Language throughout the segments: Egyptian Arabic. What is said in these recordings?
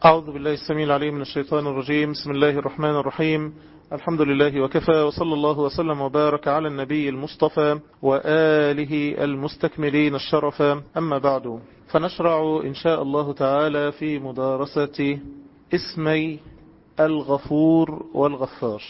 أعوذ بالله السميع العليم من الشيطان الرجيم بسم الله الرحمن الرحيم الحمد لله وكفى وصلى الله وسلم وبارك على النبي المصطفى وآله المستكملين الشرف أما بعد فنشرع إن شاء الله تعالى في مدارسة اسمي الغفور والغفار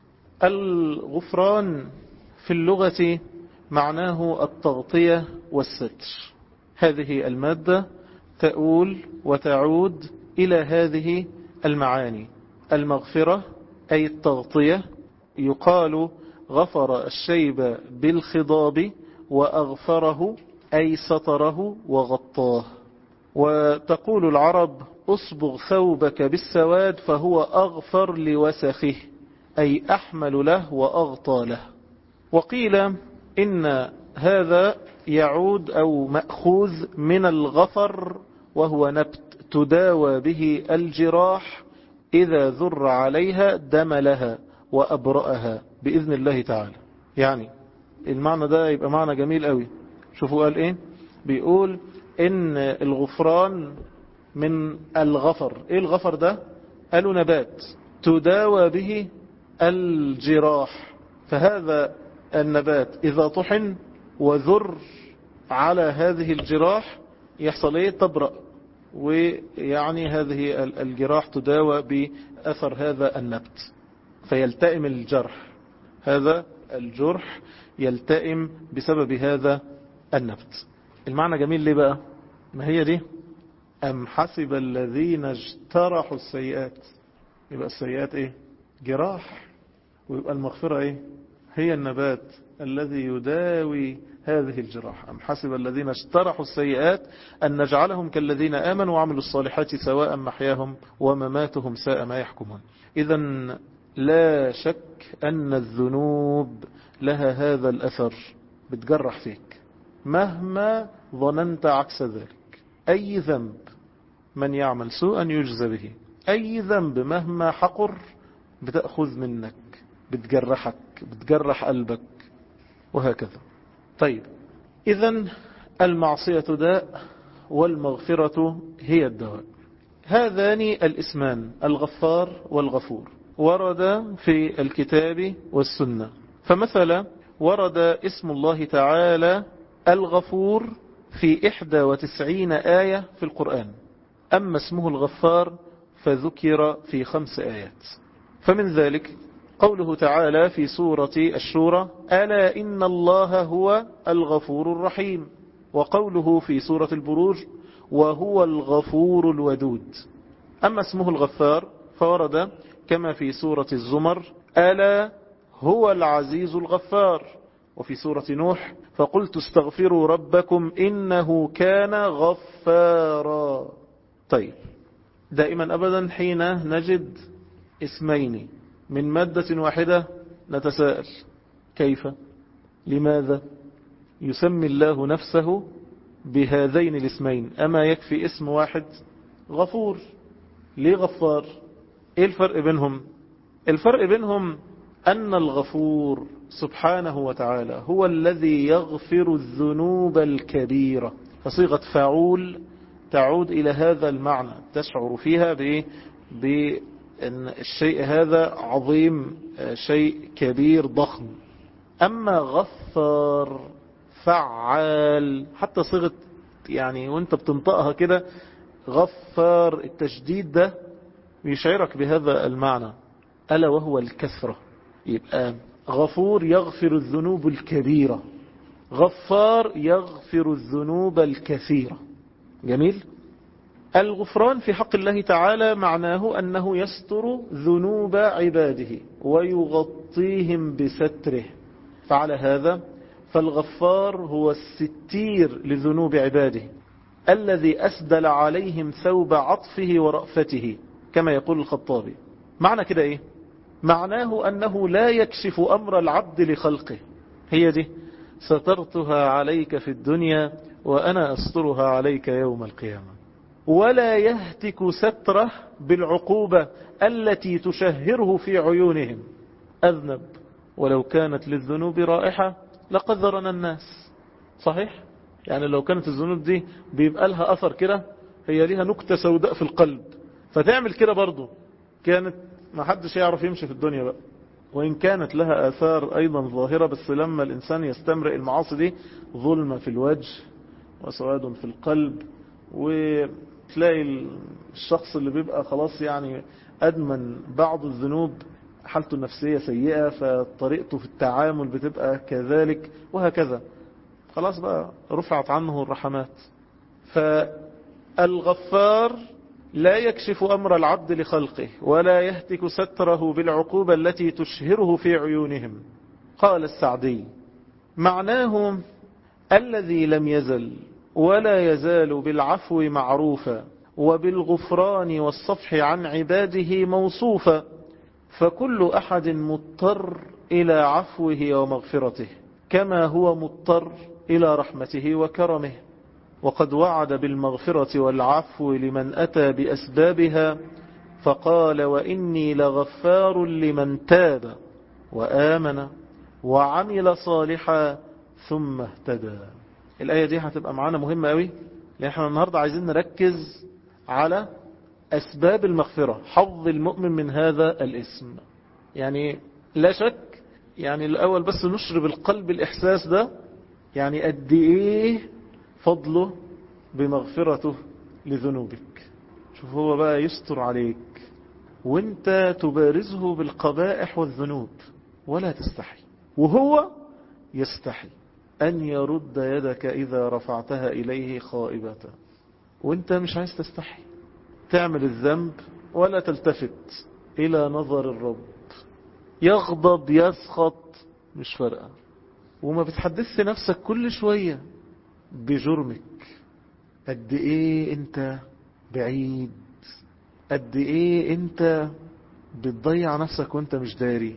الغفران في اللغة معناه التغطية والستر هذه المادة تؤول وتعود إلى هذه المعاني المغفرة أي التغطية يقال غفر الشيب بالخضاب وأغفره أي ستره وغطاه وتقول العرب أصبغ ثوبك بالسواد فهو أغفر لوسخه أي أحمل له وأغطى له وقيل إن هذا يعود أو مأخوذ من الغفر وهو نبت تداوى به الجراح إذا ذر عليها دم لها وأبرأها بإذن الله تعالى يعني المعنى ده يبقى معنى جميل قوي شوفوا قال إيه بيقول إن الغفران من الغفر إيه الغفر ده قالوا نبات تداوى به الجراح فهذا النبات إذا طحن وذر على هذه الجراح يحصل ايه تبرأ ويعني هذه الجراح تداوى بأثر هذا النبت فيلتئم الجرح هذا الجرح يلتئم بسبب هذا النبت المعنى جميل ليه بقى ما هي دي أم حسب الذين اجترحوا السيئات يبقى السيئات ايه جراح ويبقى المغفرة ايه هي النبات الذي يداوي هذه الجراح أم حسب الذين اشترحوا السيئات أن نجعلهم كالذين آمنوا وعملوا الصالحات سواء محياهم ومماتهم ساء ما يحكمون إذا لا شك أن الذنوب لها هذا الأثر بتجرح فيك مهما ظننت عكس ذلك أي ذنب من يعمل سوءا يجزى به أي ذنب مهما حقر بتأخذ منك بتجرحك بتجرح قلبك وهكذا طيب إذا المعصية داء والمغفرة هي الدواء هذان الاسمان الغفار والغفور ورد في الكتاب والسنة فمثلا ورد اسم الله تعالى الغفور في إحدى وتسعين آية في القرآن أما اسمه الغفار فذكر في خمس آيات فمن ذلك قوله تعالى في سورة الشورى ألا إن الله هو الغفور الرحيم وقوله في سورة البروج وهو الغفور الودود أما اسمه الغفار فورد كما في سورة الزمر ألا هو العزيز الغفار وفي سورة نوح فقلت استغفروا ربكم إنه كان غفارا طيب دائما أبدا حين نجد اسمين من مادة واحدة نتساءل كيف لماذا يسمي الله نفسه بهذين الاسمين أما يكفي اسم واحد غفور ليه غفار ايه الفرق بينهم الفرق بينهم أن الغفور سبحانه وتعالى هو الذي يغفر الذنوب الكبيرة فصيغة فعول تعود إلى هذا المعنى تشعر فيها بإيه أن الشيء هذا عظيم شيء كبير ضخم أما غفار فعال حتى صيغة يعني وانت بتنطقها كده غفار التشديد ده يشعرك بهذا المعنى ألا وهو الكثرة يبقى غفور يغفر الذنوب الكبيرة غفار يغفر الذنوب الكثيرة جميل الغفران في حق الله تعالى معناه أنه يستر ذنوب عباده ويغطيهم بستره فعلى هذا فالغفار هو الستير لذنوب عباده الذي أسدل عليهم ثوب عطفه ورأفته كما يقول الخطابي معنى كده إيه معناه أنه لا يكشف أمر العبد لخلقه هي دي سترتها عليك في الدنيا وأنا أسترها عليك يوم القيامة ولا يهتك ستره بالعقوبة التي تشهره في عيونهم أذنب ولو كانت للذنوب رائحة لقذرنا الناس صحيح يعني لو كانت الذنوب دي بيبقى لها أثر كده هي لها نكتة سوداء في القلب فتعمل كده برضو كانت ما حدش يعرف يمشي في الدنيا بقى وإن كانت لها آثار أيضا ظاهرة بس لما الإنسان يستمرئ المعاصي دي ظلمة في الوجه وسواد في القلب وتلاقي الشخص اللي بيبقى خلاص يعني أدمن بعض الذنوب حالته النفسية سيئة فطريقته في التعامل بتبقى كذلك وهكذا خلاص بقى رفعت عنه الرحمات فالغفار لا يكشف أمر العبد لخلقه ولا يهتك ستره بالعقوبة التي تشهره في عيونهم قال السعدي معناه الذي لم يزل ولا يزال بالعفو معروفا وبالغفران والصفح عن عباده موصوفا فكل أحد مضطر إلى عفوه ومغفرته كما هو مضطر إلى رحمته وكرمه وقد وعد بالمغفرة والعفو لمن أتى بأسبابها فقال وإني لغفار لمن تاب وآمن وعمل صالحا ثم اهتدى الآية دي هتبقى معانا مهمة قوي لأن احنا النهاردة عايزين نركز على أسباب المغفرة حظ المؤمن من هذا الاسم يعني لا شك يعني الأول بس نشرب القلب الإحساس ده يعني قد إيه فضله بمغفرته لذنوبك شوف هو بقى يستر عليك وانت تبارزه بالقبائح والذنوب ولا تستحي وهو يستحي أن يرد يدك إذا رفعتها إليه خائبة وانت مش عايز تستحي تعمل الذنب ولا تلتفت إلى نظر الرب يغضب يسخط مش فارقة وما بتحدثش نفسك كل شوية بجرمك قد ايه انت بعيد قد ايه انت بتضيع نفسك وانت مش داري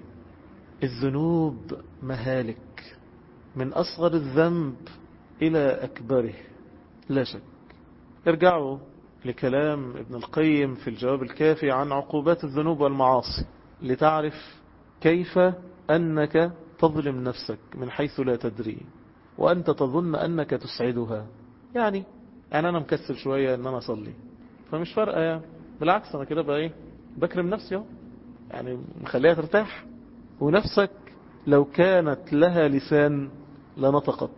الذنوب مهالك من اصغر الذنب الى اكبره لا شك ارجعوا لكلام ابن القيم في الجواب الكافي عن عقوبات الذنوب والمعاصي لتعرف كيف أنك تظلم نفسك من حيث لا تدري وأنت تظن أنك تسعدها يعني يعني أنا مكسل شوية أن أنا أصلي فمش فارقة يعني بالعكس أنا كده بقى إيه بكرم نفسي اهو يعني مخليها ترتاح ونفسك لو كانت لها لسان لنطقت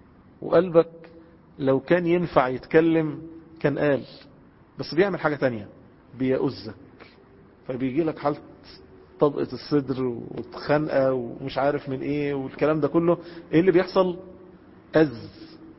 وقلبك لو كان ينفع يتكلم كان قال بس بيعمل حاجة تانية بيأزك فبيجي لك حالة طبقة الصدر وتخنقة ومش عارف من ايه والكلام ده كله ايه اللي بيحصل أز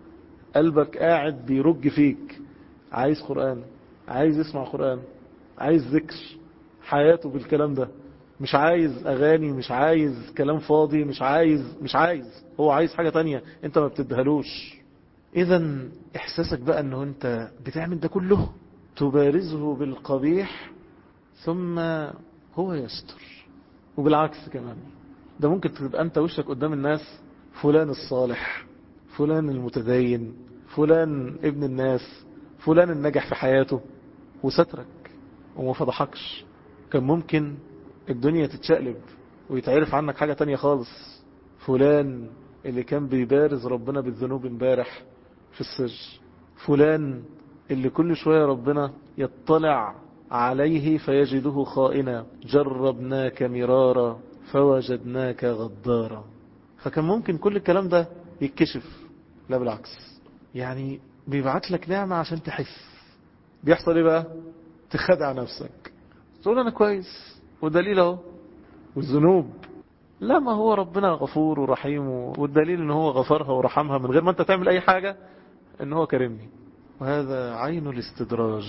قلبك قاعد بيرج فيك عايز قرآن عايز يسمع قرآن عايز ذكر حياته بالكلام ده مش عايز اغاني مش عايز كلام فاضي مش عايز مش عايز هو عايز حاجة تانية انت ما بتدهلوش اذا احساسك بقى انه انت بتعمل ده كله تبارزه بالقبيح ثم هو يستر وبالعكس كمان ده ممكن تبقى انت وشك قدام الناس فلان الصالح فلان المتدين فلان ابن الناس فلان النجح في حياته وسترك وما فضحكش كان ممكن الدنيا تتشقلب ويتعرف عنك حاجة تانية خالص فلان اللي كان بيبارز ربنا بالذنوب امبارح في السر فلان اللي كل شوية ربنا يطلع عليه فيجده خائنا جربناك مرارا فوجدناك غدارا فكان ممكن كل الكلام ده يتكشف لا بالعكس يعني بيبعت لك نعمة عشان تحس بيحصل ايه بقى تخدع نفسك تقول انا كويس ودليل اهو والذنوب لا ما هو ربنا غفور ورحيم والدليل ان هو غفرها ورحمها من غير ما انت تعمل اي حاجة ان هو كرمني وهذا عين الاستدراج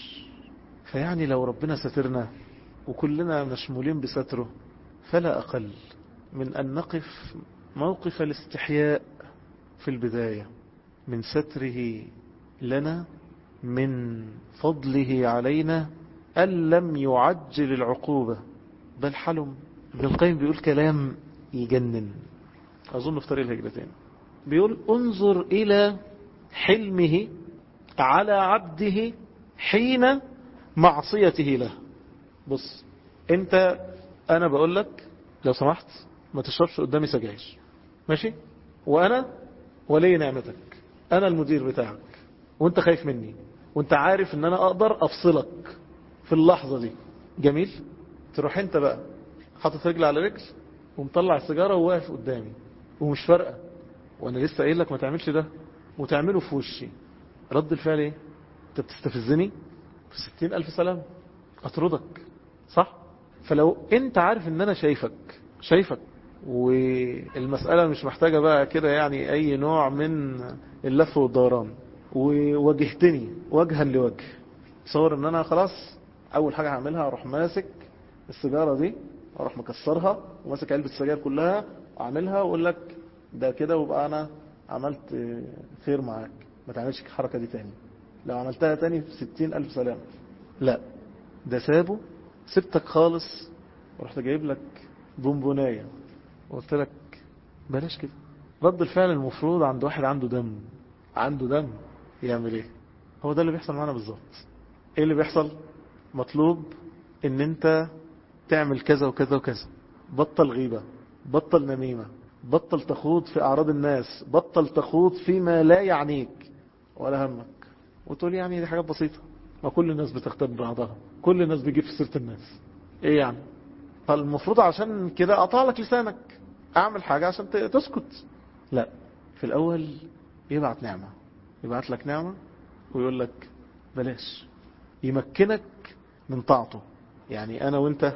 فيعني لو ربنا سترنا وكلنا مشمولين بستره فلا أقل من أن نقف موقف الاستحياء في البداية من ستره لنا من فضله علينا أن لم يعجل العقوبة بل حلم ابن القيم بيقول كلام يجنن أظن في طريق الهجرتين بيقول انظر إلى حلمه على عبده حين معصيته له بص انت انا بقول لك لو سمحت ما تشربش قدامي سجاير ماشي وانا ولي نعمتك انا المدير بتاعك وانت خايف مني وانت عارف ان انا اقدر افصلك في اللحظة دي جميل تروح انت بقى حاطط رجل على رجل ومطلع السيجارة وواقف قدامي ومش فارقة وانا لسه قايل لك ما تعملش ده وتعمله في وشي رد الفعل ايه انت بتستفزني في ستين الف سلام اطردك صح فلو انت عارف ان انا شايفك شايفك والمسألة مش محتاجة بقى كده يعني اي نوع من اللف والدوران وواجهتني وجها لوجه تصور ان انا خلاص اول حاجة هعملها اروح ماسك السيجارة دي اروح مكسرها وماسك علبة السجاير كلها واعملها واقول لك ده كده وابقى انا عملت خير معاك ما تعملش الحركة دي تاني لو عملتها تاني في ستين الف سلام لا ده سابه سبتك خالص ورحت جايب لك بونبوناية وقلت لك بلاش كده رد الفعل المفروض عند واحد عنده دم عنده دم يعمل ايه هو ده اللي بيحصل معانا بالظبط ايه اللي بيحصل مطلوب ان انت تعمل كذا وكذا وكذا بطل غيبة بطل نميمة بطل تخوض في أعراض الناس بطل تخوض فيما لا يعنيك ولا همك وتقول يعني دي حاجات بسيطة ما كل الناس بتغتاب بعضها كل الناس بيجيب في سيرة الناس ايه يعني فالمفروض عشان كده اقطع لك لسانك اعمل حاجة عشان تسكت لا في الاول يبعت نعمة يبعت لك نعمة ويقول لك بلاش يمكنك من طاعته يعني انا وانت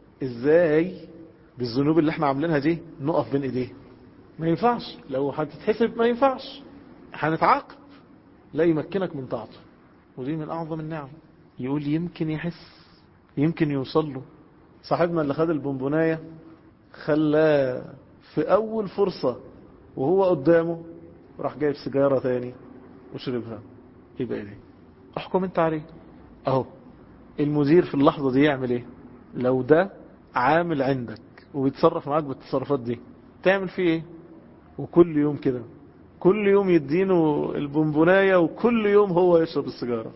ازاي بالذنوب اللي احنا عاملينها دي نقف بين ايديه ما ينفعش لو هتتحسب ما ينفعش هنتعاقب لا يمكنك من طاعته ودي من اعظم النعم يقول يمكن يحس يمكن يوصل له صاحبنا اللي خد البونبوناية خلاه في اول فرصة وهو قدامه راح جايب سيجارة تاني وشربها يبقى ايه احكم انت عليه اهو المدير في اللحظة دي يعمل ايه لو ده عامل عندك وبيتصرف معاك بالتصرفات دي تعمل فيه ايه وكل يوم كده كل يوم يدينه البونبوناية وكل يوم هو يشرب السيجارة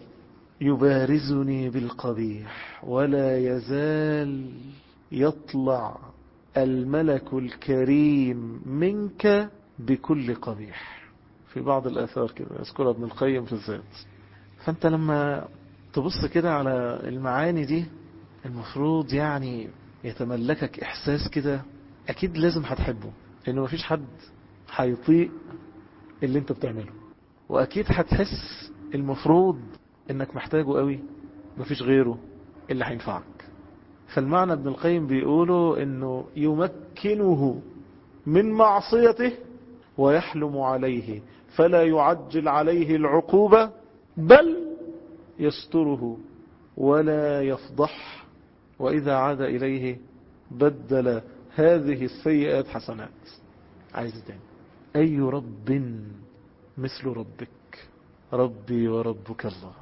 يبارزني بالقبيح ولا يزال يطلع الملك الكريم منك بكل قبيح في بعض الآثار كده يذكرها ابن القيم في الذات فانت لما تبص كده على المعاني دي المفروض يعني يتملكك إحساس كده أكيد لازم هتحبه لأنه مفيش حد هيطيق اللي انت بتعمله وأكيد هتحس المفروض انك محتاجه قوي مفيش غيره اللي هينفعك فالمعنى ابن القيم بيقوله انه يمكنه من معصيته ويحلم عليه فلا يعجل عليه العقوبة بل يستره ولا يفضح وإذا عاد إليه بدل هذه السيئات حسنات عايز تاني أي رب مثل ربك ربي وربك الله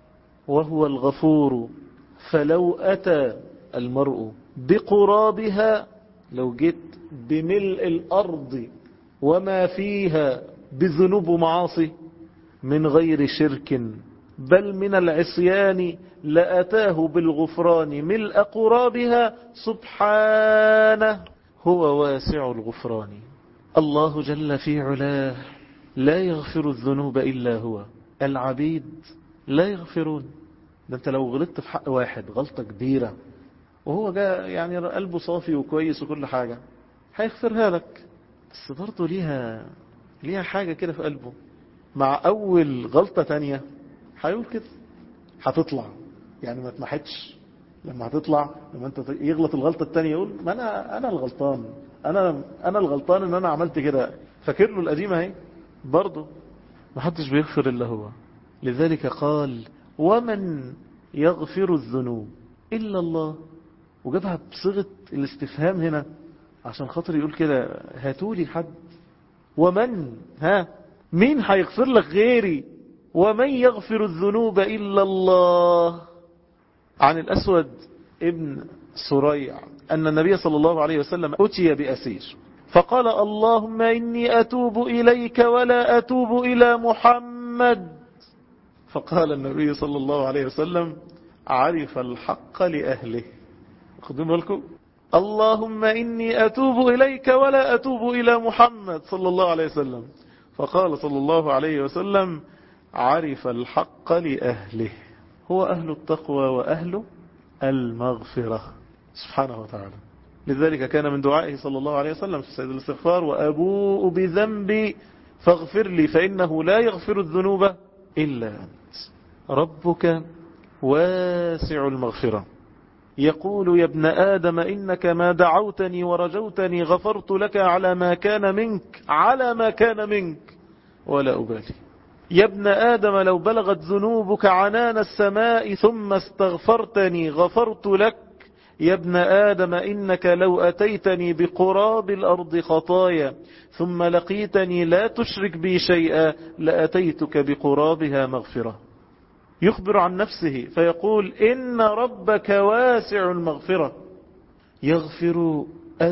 وهو الغفور فلو أتى المرء بقرابها لو جيت بملء الأرض وما فيها بذنوب ومعاصي من غير شرك بل من العصيان لأتاه بالغفران ملء قرابها سبحانه هو واسع الغفران الله جل في علاه لا يغفر الذنوب إلا هو العبيد لا يغفرون ده انت لو غلطت في حق واحد غلطة كبيرة وهو جاء يعني قلبه صافي وكويس وكل حاجة هيغفرها لك بس برضه ليها ليها حاجة كده في قلبه مع أول غلطة تانية هيقول كده هتطلع يعني ما تمحتش لما هتطلع لما انت يغلط الغلطة التانية يقول ما انا انا الغلطان انا انا الغلطان ان انا عملت كده فاكر له القديمة اهي برضه ما حدش بيغفر الا هو لذلك قال ومن يغفر الذنوب إلا الله وجابها بصيغة الاستفهام هنا عشان خاطر يقول كده هاتولي حد ومن ها مين هيغفر لك غيري ومن يغفر الذنوب إلا الله عن الأسود ابن سريع أن النبي صلى الله عليه وسلم أتي بأسير فقال اللهم إني أتوب إليك ولا أتوب إلى محمد فقال النبي صلى الله عليه وسلم عرف الحق لأهله خذوا بالكم اللهم إني أتوب إليك ولا أتوب إلى محمد صلى الله عليه وسلم فقال صلى الله عليه وسلم عرف الحق لأهله هو أهل التقوى وأهل المغفرة سبحانه وتعالى لذلك كان من دعائه صلى الله عليه وسلم في سيد الاستغفار وأبوء بذنبي فاغفر لي فإنه لا يغفر الذنوب إلا أنت ربك واسع المغفرة يقول يا ابن آدم إنك ما دعوتني ورجوتني غفرت لك على ما كان منك على ما كان منك ولا أبالي يا ابن آدم لو بلغت ذنوبك عنان السماء ثم استغفرتني غفرت لك يا ابن آدم إنك لو أتيتني بقراب الأرض خطايا ثم لقيتني لا تشرك بي شيئا لأتيتك بقرابها مغفرة يخبر عن نفسه فيقول إن ربك واسع المغفرة يغفر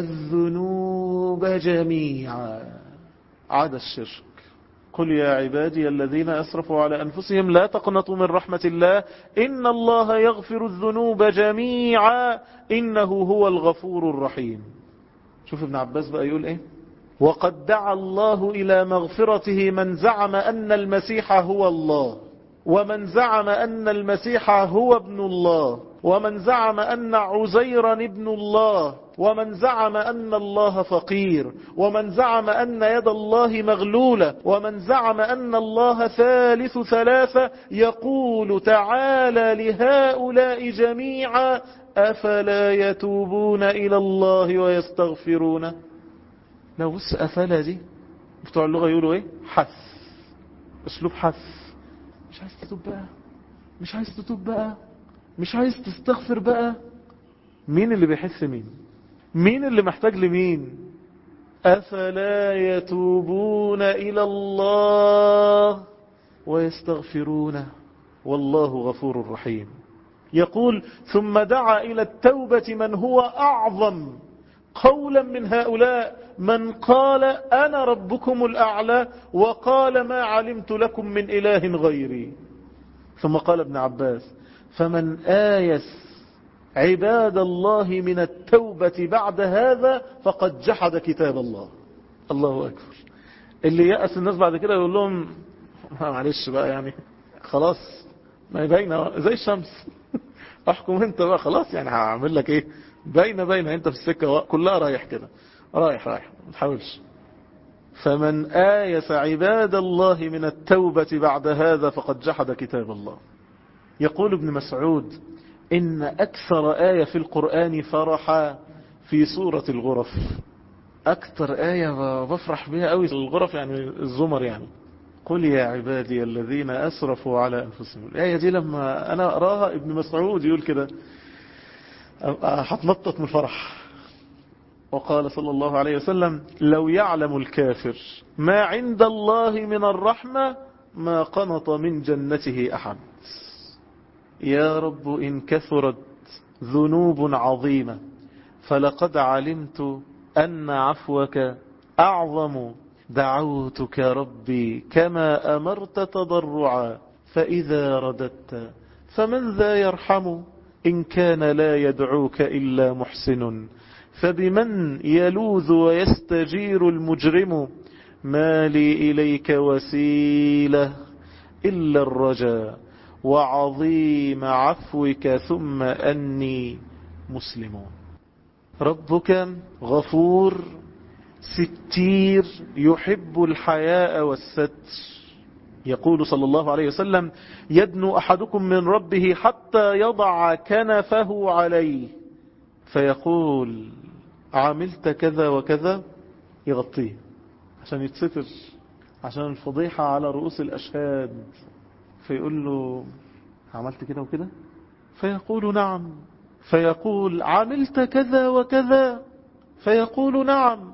الذنوب جميعا عدا الشرك قل يا عبادي الذين أسرفوا على أنفسهم لا تقنطوا من رحمة الله إن الله يغفر الذنوب جميعا إنه هو الغفور الرحيم شوف ابن عباس بقى يقول إيه وقد دعا الله إلى مغفرته من زعم أن المسيح هو الله ومن زعم أن المسيح هو ابن الله ومن زعم أن عزيرا ابن الله ومن زعم أن الله فقير ومن زعم أن يد الله مغلولة ومن زعم أن الله ثالث ثلاثة يقول تعالى لهؤلاء جميعا أفلا يتوبون إلى الله ويستغفرون لو بص أفلا دي بتوع اللغة يقولوا ايه حث اسلوب حث مش عايز تتوب بقى مش عايز تتوب بقى مش عايز تستغفر بقى مين اللي بيحس مين مين اللي محتاج لمين أفلا يتوبون إلى الله ويستغفرونه والله غفور رحيم يقول ثم دعا إلى التوبة من هو أعظم قولا من هؤلاء من قال أنا ربكم الأعلى وقال ما علمت لكم من إله غيري ثم قال ابن عباس فمن آيس عباد الله من التوبة بعد هذا فقد جحد كتاب الله الله أكبر اللي يأس الناس بعد كده يقول لهم معلش بقى يعني خلاص ما باينه زي الشمس احكم انت بقى خلاص يعني هعمل لك ايه باينه باينه انت في السكه كلها رايح كده رايح رايح ما تحاولش فمن آيس عباد الله من التوبة بعد هذا فقد جحد كتاب الله يقول ابن مسعود إن أكثر آية في القرآن فرحا في سورة الغرف أكثر آية بفرح بها قوي الغرف يعني الزمر يعني قل يا عبادي الذين أسرفوا على أنفسهم الآية دي لما أنا أراها ابن مسعود يقول كده هتنطط من الفرح وقال صلى الله عليه وسلم لو يعلم الكافر ما عند الله من الرحمة ما قنط من جنته أحد يا رب إن كثرت ذنوب عظيمة فلقد علمت أن عفوك أعظم دعوتك ربي كما أمرت تضرعا فإذا رددت فمن ذا يرحم إن كان لا يدعوك إلا محسن فبمن يلوذ ويستجير المجرم ما لي إليك وسيلة إلا الرجاء وعظيم عفوك ثم أني مسلم ربك غفور ستير يحب الحياء والستر يقول صلى الله عليه وسلم يدنو أحدكم من ربه حتى يضع كنفه عليه فيقول عملت كذا وكذا يغطيه عشان يتستر عشان الفضيحة على رؤوس الأشهاد فيقول له عملت كده وكده فيقول نعم فيقول عملت كذا وكذا فيقول نعم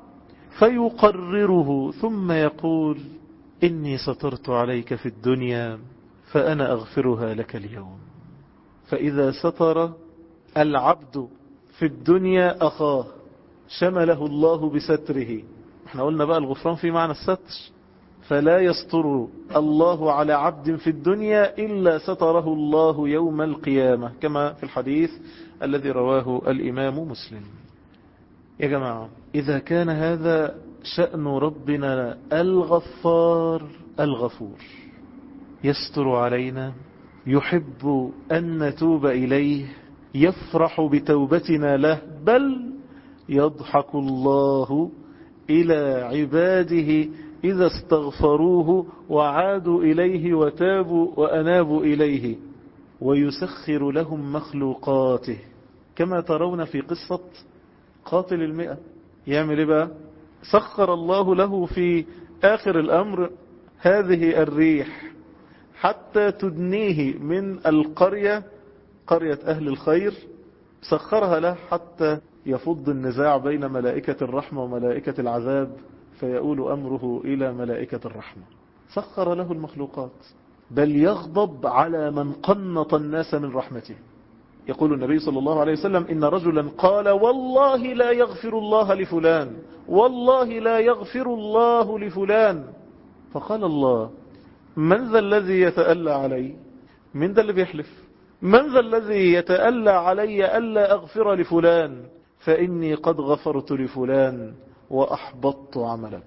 فيقرره ثم يقول إني سترت عليك في الدنيا فأنا أغفرها لك اليوم فإذا ستر العبد في الدنيا أخاه شمله الله بستره احنا قلنا بقى الغفران في معنى الستر فلا يستر الله على عبد في الدنيا إلا ستره الله يوم القيامة كما في الحديث الذي رواه الإمام مسلم يا جماعة إذا كان هذا شأن ربنا الغفار الغفور يستر علينا يحب أن نتوب إليه يفرح بتوبتنا له بل يضحك الله إلى عباده إذا استغفروه وعادوا إليه وتابوا وأنابوا إليه ويسخر لهم مخلوقاته كما ترون في قصة قاتل المئة يعمل إيه بقى سخر الله له في آخر الأمر هذه الريح حتى تدنيه من القرية قرية أهل الخير سخرها له حتى يفض النزاع بين ملائكة الرحمة وملائكة العذاب فيؤول أمره إلى ملائكة الرحمة سخر له المخلوقات بل يغضب على من قنط الناس من رحمته يقول النبي صلى الله عليه وسلم إن رجلا قال والله لا يغفر الله لفلان والله لا يغفر الله لفلان فقال الله من ذا الذي يتألى علي من ذا اللي بيحلف من ذا الذي يتألى علي ألا أغفر لفلان فإني قد غفرت لفلان وأحبطت عملك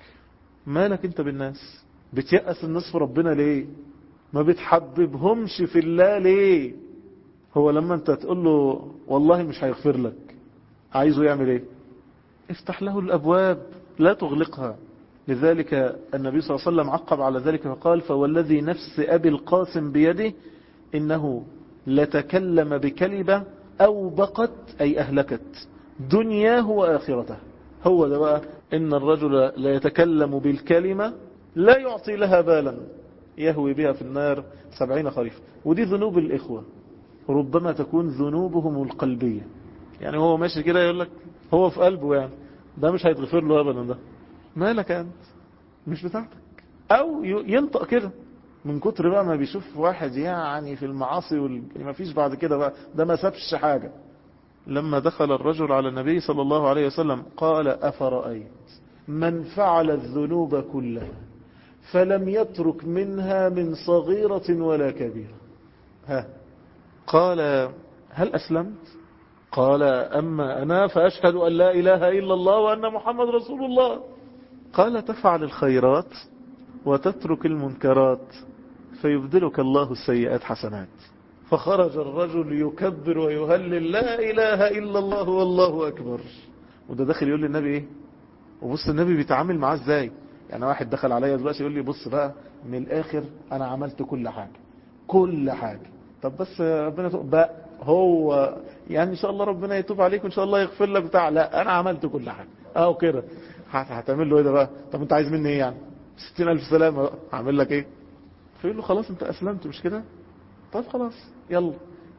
مالك انت بالناس بتيأس الناس في ربنا ليه ما بتحببهمش في الله ليه هو لما انت تقول له والله مش هيغفر لك عايزه يعمل ايه افتح له الابواب لا تغلقها لذلك النبي صلى الله عليه وسلم عقب على ذلك فقال فوالذي نفس ابي القاسم بيده انه لتكلم بكلمة اوبقت اي اهلكت دنياه واخرته هو ده بقى ان الرجل لا يتكلم بالكلمة لا يعطي لها بالا يهوي بها في النار سبعين خريف ودي ذنوب الإخوة ربما تكون ذنوبهم القلبية يعني هو ماشي كده يقول لك هو في قلبه يعني ده مش هيتغفر له أبدا ده مالك أنت مش بتاعتك أو ينطق كده من كتر بقى ما بيشوف واحد يعني في المعاصي وال... ما فيش بعد كده بقى ده ما سابش حاجة لما دخل الرجل على النبي صلى الله عليه وسلم قال أفرأيت من فعل الذنوب كلها فلم يترك منها من صغيرة ولا كبيرة ها قال هل أسلمت قال أما أنا فأشهد أن لا إله إلا الله وأن محمد رسول الله قال تفعل الخيرات وتترك المنكرات فيبدلك الله السيئات حسنات فخرج الرجل يكبر ويهلل لا إله إلا الله والله أكبر وده داخل يقول للنبي إيه وبص النبي بيتعامل معاه إزاي يعني واحد دخل عليا دلوقتي يقول لي بص بقى من الآخر أنا عملت كل حاجة كل حاجة طب بس ربنا يتوب بقى هو يعني إن شاء الله ربنا يتوب عليك وإن شاء الله يغفر لك بتاع لا أنا عملت كل حاجة أهو كده هتعمل له إيه ده بقى طب أنت عايز مني إيه يعني ستين ألف سلامة بقى هعمل لك إيه فيقول له خلاص أنت أسلمت مش كده طب خلاص يلا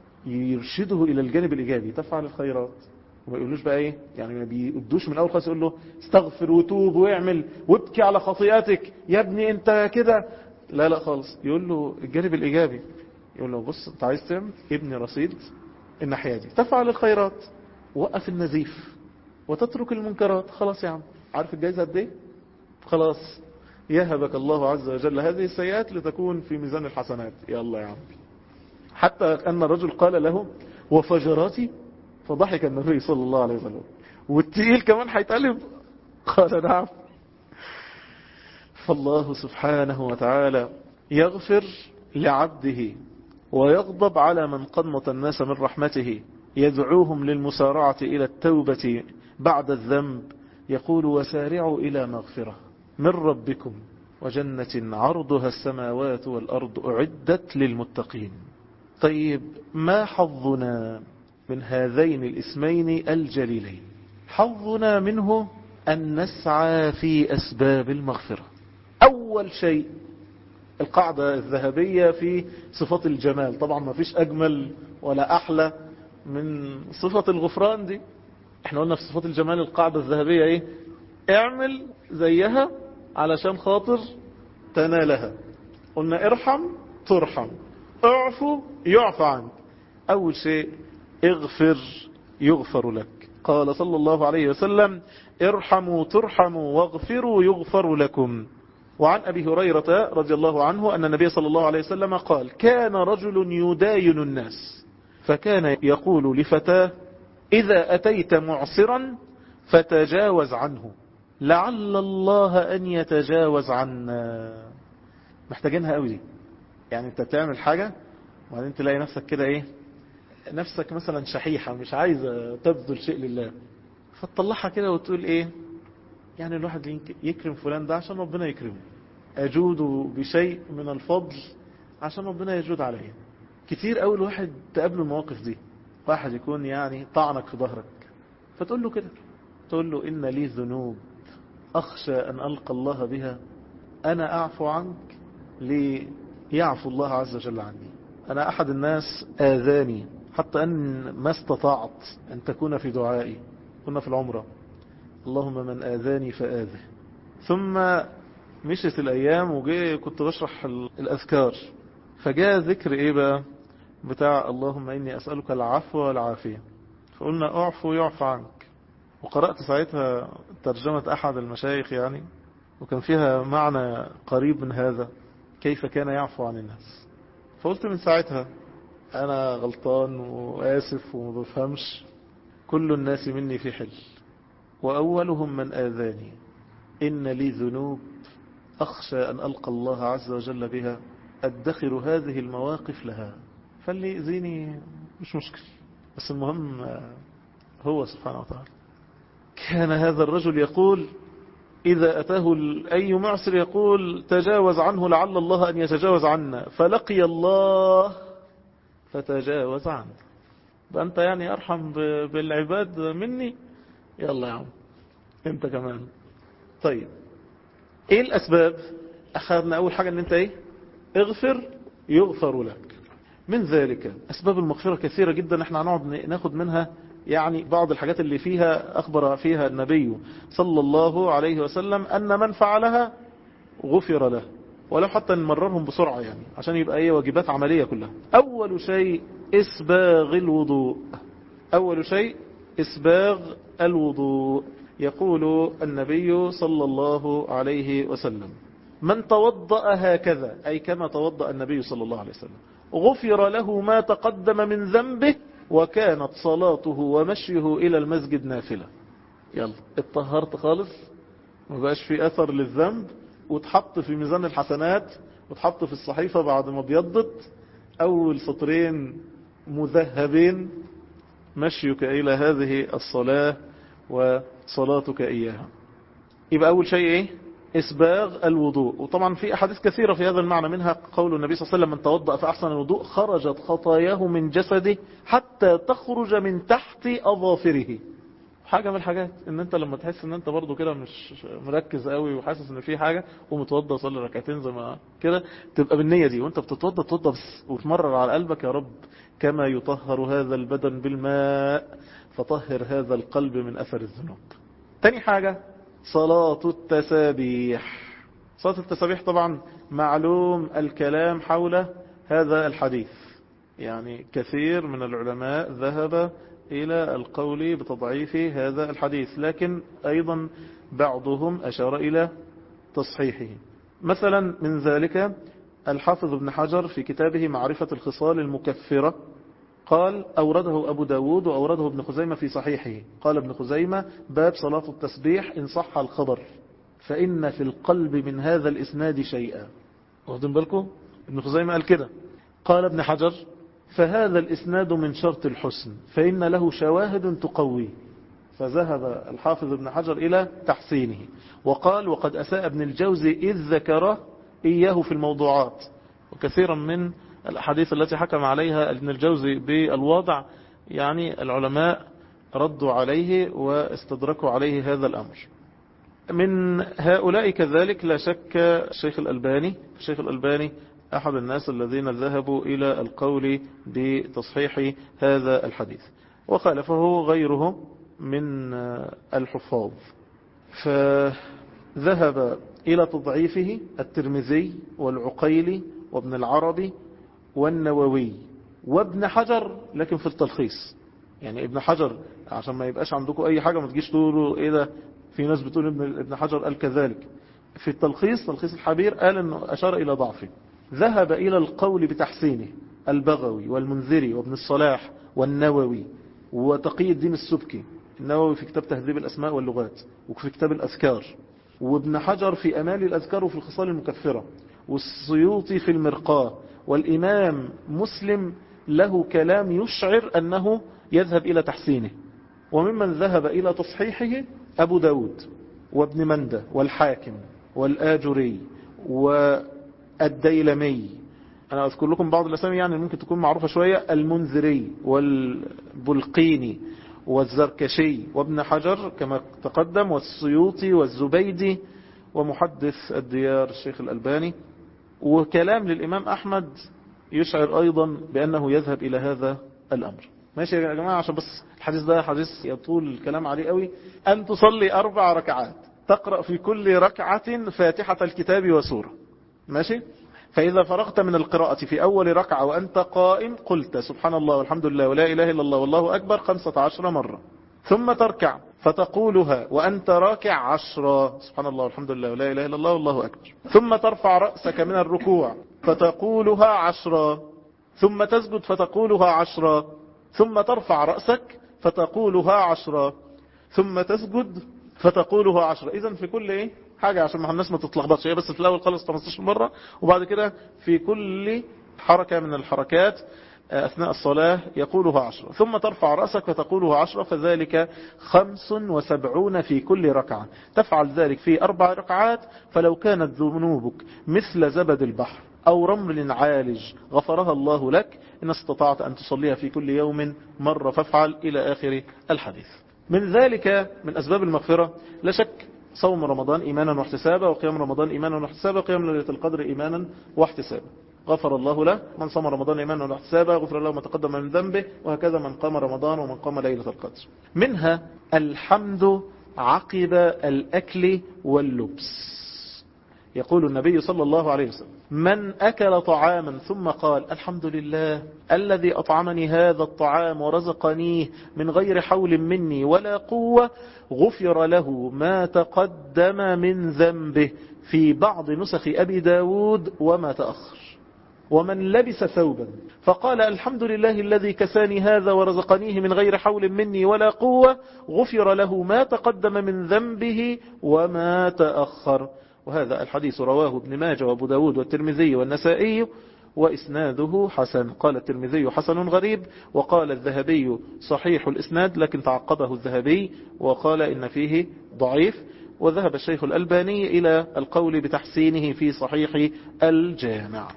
يرشده إلى الجانب الإيجابي تفعل الخيرات وما يقولوش بقى ايه يعني ما بيقدوش من اول خالص يقول له استغفر وتوب واعمل وابكي على خطيئاتك يا ابني انت كده لا لا خالص يقول له الجانب الايجابي يقول له بص انت عايز تعمل ابني رصيد الناحيه دي تفعل الخيرات وقف النزيف وتترك المنكرات خلاص يا عم عارف الجايزه قد ايه خلاص يهبك الله عز وجل هذه السيئات لتكون في ميزان الحسنات يلا يا عم حتى ان الرجل قال له وفجراتي فضحك النبي صلى الله عليه وسلم والتقيل كمان هيتقلب قال نعم فالله سبحانه وتعالى يغفر لعبده ويغضب على من قنط الناس من رحمته يدعوهم للمسارعة إلى التوبة بعد الذنب يقول وسارعوا إلى مغفرة من ربكم وجنة عرضها السماوات والأرض أعدت للمتقين طيب ما حظنا من هذين الاسمين الجليلين حظنا منه أن نسعى في أسباب المغفرة أول شيء القاعدة الذهبية في صفات الجمال طبعا ما فيش أجمل ولا أحلى من صفة الغفران دي احنا قلنا في صفات الجمال القاعدة الذهبية ايه اعمل زيها علشان خاطر تنالها قلنا ارحم ترحم اعفو يعفى عنك أول شيء اغفر يغفر لك قال صلى الله عليه وسلم ارحموا ترحموا واغفروا يغفر لكم وعن أبي هريرة رضي الله عنه أن النبي صلى الله عليه وسلم قال كان رجل يداين الناس فكان يقول لفتاه إذا أتيت معصرا فتجاوز عنه لعل الله أن يتجاوز عنا محتاجينها قوي دي يعني انت تعمل حاجة وبعدين تلاقي نفسك كده ايه نفسك مثلا شحيحة مش عايزة تبذل شيء لله فتطلعها كده وتقول ايه يعني الواحد يكرم فلان ده عشان ربنا يكرمه أجود بشيء من الفضل عشان ربنا يجود عليه كتير قوي الواحد تقابله المواقف دي واحد يكون يعني طعنك في ظهرك فتقول له كده تقول له إن لي ذنوب أخشى أن ألقى الله بها أنا أعفو عنك ليعفو الله عز وجل عني أنا أحد الناس آذاني حتى أن ما استطعت أن تكون في دعائي كنا في العمرة اللهم من آذاني فآذه ثم مشت الأيام وجي كنت بشرح الأذكار فجاء ذكر إيه بقى بتاع اللهم إني أسألك العفو والعافية فقلنا أعفو يعفى عنك وقرأت ساعتها ترجمة أحد المشايخ يعني وكان فيها معنى قريب من هذا كيف كان يعفو عن الناس فقلت من ساعتها أنا غلطان وآسف وما بفهمش كل الناس مني في حل وأولهم من آذاني إن لي ذنوب أخشى أن ألقى الله عز وجل بها أدخر هذه المواقف لها فاللي يأذيني مش مشكل بس المهم هو سبحانه وتعالى كان هذا الرجل يقول إذا أتاه أي معسر يقول تجاوز عنه لعل الله أن يتجاوز عنا فلقي الله فتجاوز عنه بأنت يعني أرحم بالعباد مني يلا يا عم انت كمان طيب ايه الاسباب اخذنا اول حاجة ان انت ايه اغفر يغفر لك من ذلك اسباب المغفرة كثيرة جدا احنا هنقعد ناخد منها يعني بعض الحاجات اللي فيها اخبر فيها النبي صلى الله عليه وسلم ان من فعلها غفر له ولو حتى نمررهم بسرعة يعني عشان يبقى ايه واجبات عملية كلها اول شيء اسباغ الوضوء اول شيء اسباغ الوضوء يقول النبي صلى الله عليه وسلم من توضأ هكذا أي كما توضأ النبي صلى الله عليه وسلم غفر له ما تقدم من ذنبه وكانت صلاته ومشيه إلى المسجد نافلة يلا اتطهرت خالص ما بقاش في أثر للذنب وتحط في ميزان الحسنات وتحط في الصحيفة بعد ما بيضت أول سطرين مذهبين مشيك إلى هذه الصلاة وصلاتك إياها يبقى أول شيء إيه إسباغ الوضوء وطبعا في أحاديث كثيرة في هذا المعنى منها قول النبي صلى الله عليه وسلم من توضأ فأحسن الوضوء خرجت خطاياه من جسده حتى تخرج من تحت أظافره حاجة من الحاجات ان انت لما تحس ان انت برضو كده مش مركز قوي وحاسس ان في حاجة ومتوضى صلي ركعتين زي ما كده تبقى بالنية دي وانت بتتوضى تتوضى بس وتمرر على قلبك يا رب كما يطهر هذا البدن بالماء فطهر هذا القلب من أثر الذنوب تاني حاجة صلاة التسابيح صلاة التسابيح طبعا معلوم الكلام حول هذا الحديث يعني كثير من العلماء ذهب إلى القول بتضعيف هذا الحديث لكن أيضا بعضهم أشار إلى تصحيحه مثلا من ذلك الحافظ ابن حجر في كتابه معرفة الخصال المكفرة قال أورده أبو داود وأورده ابن خزيمة في صحيحه قال ابن خزيمة باب صلاة التسبيح إن صح الخبر فإن في القلب من هذا الإسناد شيئا واخدين بالكم ابن خزيمة قال كده قال ابن حجر فهذا الإسناد من شرط الحسن فإن له شواهد تقويه فذهب الحافظ ابن حجر إلى تحسينه وقال وقد أساء ابن الجوزي إذ ذكره إياه في الموضوعات وكثيرا من الأحاديث التي حكم عليها ابن الجوزي بالوضع يعني العلماء ردوا عليه واستدركوا عليه هذا الأمر من هؤلاء كذلك لا شك الشيخ الألباني الشيخ الألباني أحد الناس الذين ذهبوا إلى القول بتصحيح هذا الحديث وخالفه غيره من الحفاظ فذهب إلى تضعيفه الترمذي والعقيلي وابن العربي والنووي وابن حجر لكن في التلخيص يعني ابن حجر عشان ما يبقاش عندكم أي حاجة ما تجيش تقولوا إيه ده في ناس بتقول ابن, ابن حجر قال كذلك في التلخيص تلخيص الحبير قال أنه أشار إلى ضعفه ذهب إلى القول بتحسينه البغوي والمنذري وابن الصلاح والنووي وتقي الدين السبكي النووي في كتاب تهذيب الأسماء واللغات وفي كتاب الأذكار وابن حجر في أمال الأذكار وفي الخصال المكفرة والسيوطي في المرقاة والإمام مسلم له كلام يشعر أنه يذهب إلى تحسينه وممن ذهب إلى تصحيحه أبو داود وابن مندة والحاكم والآجري والديلمي أنا أذكر لكم بعض الأسامي يعني ممكن تكون معروفة شوية المنذري والبلقيني والزركشي وابن حجر كما تقدم والسيوطي والزبيدي ومحدث الديار الشيخ الألباني وكلام للإمام أحمد يشعر أيضا بأنه يذهب إلى هذا الأمر ماشي يا جماعة عشان بس الحديث ده حديث يطول الكلام عليه قوي أن تصلي أربع ركعات تقرأ في كل ركعة فاتحة الكتاب وسورة ماشي فإذا فرغت من القراءة في أول ركعة وأنت قائم قلت سبحان الله والحمد لله ولا إله إلا الله والله أكبر خمسة عشر مرة ثم تركع فتقولها وأنت راكع عشرة سبحان الله والحمد لله ولا إله إلا الله والله أكبر ثم ترفع رأسك من الركوع فتقولها عشرة ثم تسجد فتقولها عشرة ثم ترفع رأسك فتقولها عشرة ثم تسجد فتقولها عشرة إذا في كل إيه حاجة عشان ما الناس ما تتلخبطش هي بس في الأول خلص 15 مرة وبعد كده في كل حركة من الحركات أثناء الصلاة يقولها عشرة ثم ترفع رأسك فتقولها عشرة فذلك خمس وسبعون في كل ركعة تفعل ذلك في أربع ركعات فلو كانت ذنوبك مثل زبد البحر أو رمل عالج غفرها الله لك إن استطعت أن تصليها في كل يوم مرة فافعل إلى آخر الحديث من ذلك من أسباب المغفرة لا شك صوم رمضان إيمانا واحتسابا وقيام رمضان إيمانا واحتسابا وقيام ليلة القدر إيمانا واحتسابا غفر الله له من صام رمضان إيمانا واحتسابا غفر له ما تقدم من ذنبه وهكذا من قام رمضان ومن قام ليلة القدر منها الحمد عقب الأكل واللبس يقول النبي صلى الله عليه وسلم من أكل طعاما ثم قال الحمد لله الذي أطعمني هذا الطعام ورزقنيه من غير حول مني ولا قوة غفر له ما تقدم من ذنبه في بعض نسخ أبي داود وما تأخر ومن لبس ثوبا فقال الحمد لله الذي كساني هذا ورزقنيه من غير حول مني ولا قوة غفر له ما تقدم من ذنبه وما تأخر وهذا الحديث رواه ابن ماجه وابو داود والترمذي والنسائي وإسناده حسن قال الترمذي حسن غريب وقال الذهبي صحيح الإسناد لكن تعقبه الذهبي وقال إن فيه ضعيف وذهب الشيخ الألباني إلى القول بتحسينه في صحيح الجامع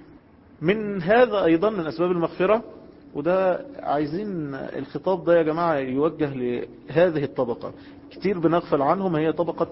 من هذا أيضا من أسباب المغفرة وده عايزين الخطاب ده يا جماعة يوجه لهذه الطبقة كتير بنغفل عنهم هي طبقة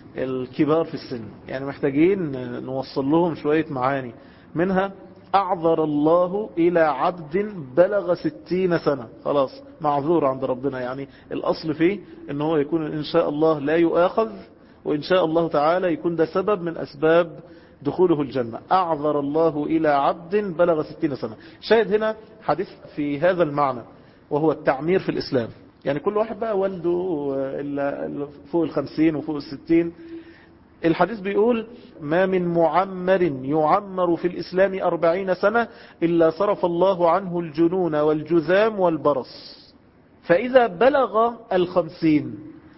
الكبار في السن يعني محتاجين نوصل لهم شوية معاني منها أعذر الله إلى عبد بلغ ستين سنة خلاص معذور عند ربنا يعني الأصل فيه ان هو يكون إن شاء الله لا يؤاخذ وإن شاء الله تعالى يكون ده سبب من أسباب دخوله الجنة أعذر الله إلى عبد بلغ ستين سنة شاهد هنا حديث في هذا المعنى وهو التعمير في الإسلام يعني كل واحد بقى والده إلا فوق الخمسين وفوق الستين الحديث بيقول ما من معمر يعمر في الإسلام أربعين سنة إلا صرف الله عنه الجنون والجذام والبرص فإذا بلغ الخمسين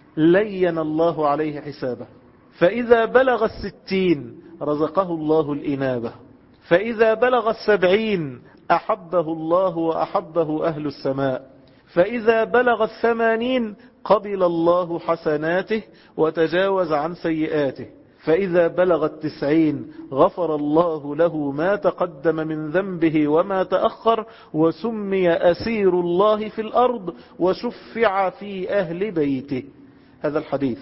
لين الله عليه حسابه فإذا بلغ الستين رزقه الله الإنابة فإذا بلغ السبعين أحبه الله وأحبه أهل السماء فإذا بلغ الثمانين قبل الله حسناته وتجاوز عن سيئاته فإذا بلغ التسعين غفر الله له ما تقدم من ذنبه وما تأخر وسمي أسير الله في الأرض وشفع في أهل بيته هذا الحديث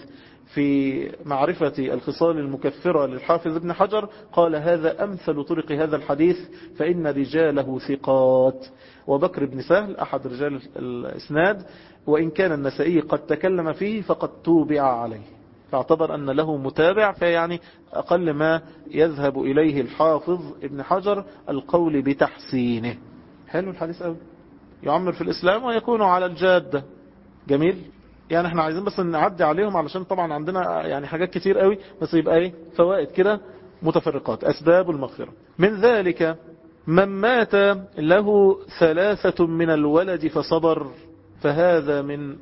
في معرفة الخصال المكفرة للحافظ ابن حجر قال هذا أمثل طرق هذا الحديث فإن رجاله ثقات وبكر بن سهل أحد رجال الإسناد وإن كان النسائي قد تكلم فيه فقد توبع عليه فاعتبر أن له متابع فيعني أقل ما يذهب إليه الحافظ ابن حجر القول بتحسينه حلو الحديث أوي يعمر في الإسلام ويكون على الجادة جميل يعني احنا عايزين بس نعدي عليهم علشان طبعا عندنا يعني حاجات كتير قوي بس يبقى ايه فوائد كده متفرقات أسباب المغفرة من ذلك من مات له ثلاثة من الولد فصبر فهذا من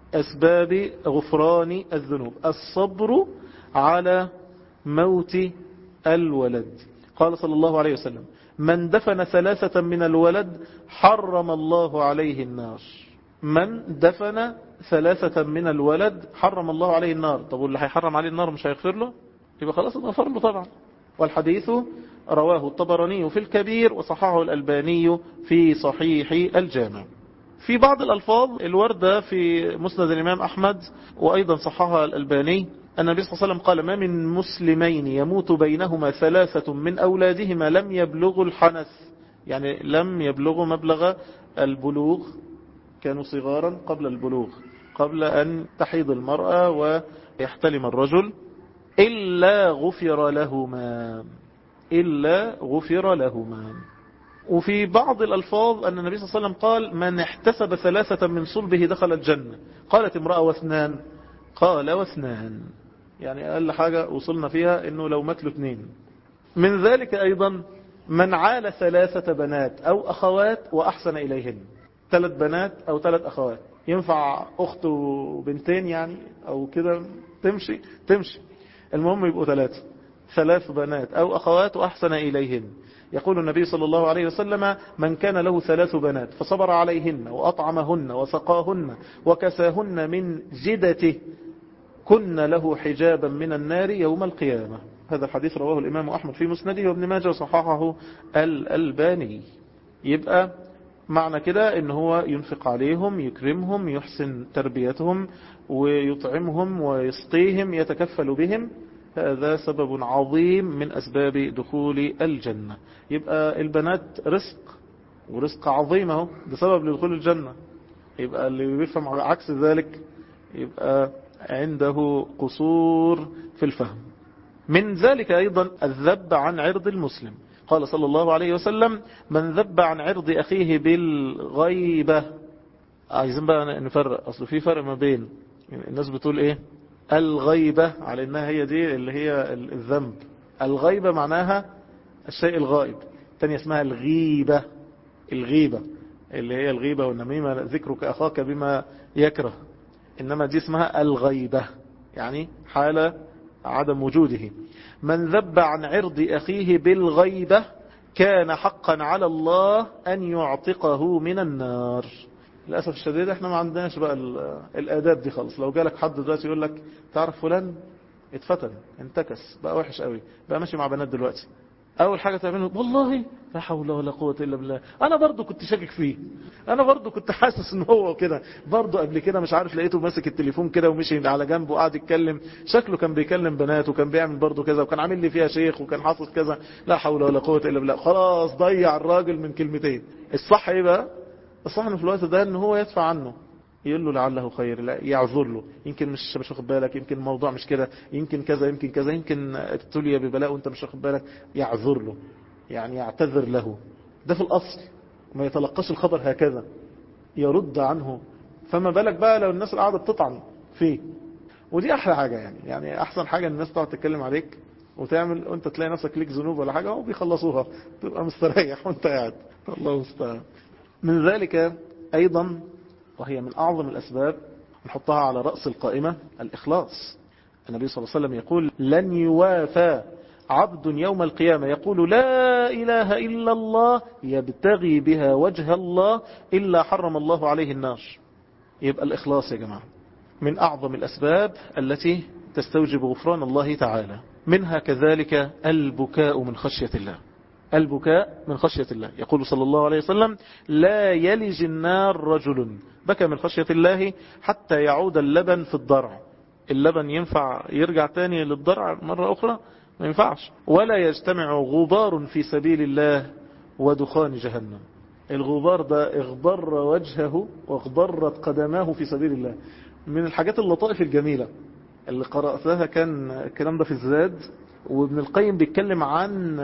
أسباب غفران الذنوب الصبر على موت الولد قال صلى الله عليه وسلم من دفن ثلاثة من الولد حرم الله عليه النار من دفن ثلاثة من الولد حرم الله عليه النار طب واللي هيحرم عليه النار مش هيغفر له يبقى خلاص اتغفر له طبعا والحديث رواه الطبراني في الكبير وصححه الألباني في صحيح الجامع في بعض الألفاظ الوردة في مسند الإمام أحمد وأيضا صححها الألباني أن النبي صلى الله عليه وسلم قال ما من مسلمين يموت بينهما ثلاثة من أولادهما لم يبلغوا الحنث يعني لم يبلغوا مبلغ البلوغ كانوا صغارا قبل البلوغ قبل أن تحيض المرأة ويحتلم الرجل إلا غفر لهما إلا غفر لهما وفي بعض الألفاظ أن النبي صلى الله عليه وسلم قال من احتسب ثلاثة من صلبه دخل الجنة قالت امرأة واثنان قال واثنان يعني أقل حاجة وصلنا فيها أنه لو مات له اثنين من ذلك أيضا من عال ثلاثة بنات أو أخوات وأحسن إليهن ثلاث بنات أو ثلاث أخوات ينفع أخت وبنتين يعني أو كده تمشي تمشي المهم يبقوا ثلاثة ثلاث بنات أو أخوات وأحسن إليهن يقول النبي صلى الله عليه وسلم من كان له ثلاث بنات فصبر عليهن وأطعمهن وسقاهن وكساهن من جدته كن له حجابا من النار يوم القيامة هذا الحديث رواه الإمام أحمد في مسنده وابن ماجه وصححه الألباني يبقى معنى كده ان هو ينفق عليهم يكرمهم يحسن تربيتهم ويطعمهم ويسقيهم يتكفل بهم هذا سبب عظيم من أسباب دخول الجنة يبقى البنات رزق ورزق عظيم اهو ده سبب لدخول الجنة يبقى اللي بيفهم على عكس ذلك يبقى عنده قصور في الفهم من ذلك أيضا الذب عن عرض المسلم قال صلى الله عليه وسلم من ذب عن عرض أخيه بالغيبة عايزين بقى نفرق أصل في فرق ما بين الناس بتقول إيه الغيبة على إنها هي دي اللي هي الذنب الغيبة معناها الشيء الغائب تانية اسمها الغيبة الغيبة اللي هي الغيبة والنميمة ذكرك أخاك بما يكره إنما دي اسمها الغيبة يعني حالة عدم وجوده من ذب عن عرض أخيه بالغيبة كان حقا على الله أن يعتقه من النار للأسف الشديد احنا ما عندناش بقى الآداب دي خالص لو جالك حد دلوقتي يقول لك تعرف فلان اتفتن انتكس بقى وحش قوي بقى ماشي مع بنات دلوقتي اول حاجة تعمله والله لا حول ولا قوة الا بالله انا برضو كنت شاكك فيه انا برضو كنت حاسس ان هو كده برضو قبل كده مش عارف لقيته ماسك التليفون كده ومشي على جنبه وقعد يتكلم شكله كان بيكلم بنات وكان بيعمل برضو كذا وكان عامل لي فيها شيخ وكان حاصل كذا لا حول ولا قوة الا بالله خلاص ضيع الراجل من كلمتين الصح ايه بقى الصح انه في الوقت ده ان هو يدفع عنه يقول له لعله خير لا يعذر له يمكن مش مش واخد بالك يمكن الموضوع مش كده يمكن كذا يمكن كذا يمكن ابتلي ببلاء وانت مش واخد بالك يعذر له يعني يعتذر له ده في الأصل ما يتلقاش الخبر هكذا يرد عنه فما بالك بقى لو الناس اللي قاعده بتطعن فيه ودي احلى حاجة يعني يعني احسن حاجة ان الناس تقعد تتكلم عليك وتعمل وانت تلاقي نفسك ليك ذنوب ولا حاجة وبيخلصوها تبقى مستريح وانت قاعد الله المستعان من ذلك ايضا وهي من اعظم الاسباب نحطها على رأس القائمة الاخلاص النبي صلى الله عليه وسلم يقول لن يوافى عبد يوم القيامة يقول لا إله إلا الله يبتغي بها وجه الله إلا حرم الله عليه النار يبقى الإخلاص يا جماعة من أعظم الأسباب التي تستوجب غفران الله تعالى منها كذلك البكاء من خشية الله البكاء من خشية الله يقول صلى الله عليه وسلم لا يلج النار رجل بكى من خشية الله حتى يعود اللبن في الضرع اللبن ينفع يرجع تاني للضرع مرة أخرى ما ينفعش ولا يجتمع غبار في سبيل الله ودخان جهنم الغبار ده اغبر وجهه واغبرت قدماه في سبيل الله من الحاجات اللطائف الجميلة اللي قرأتها كان الكلام ده في الزاد وابن القيم بيتكلم عن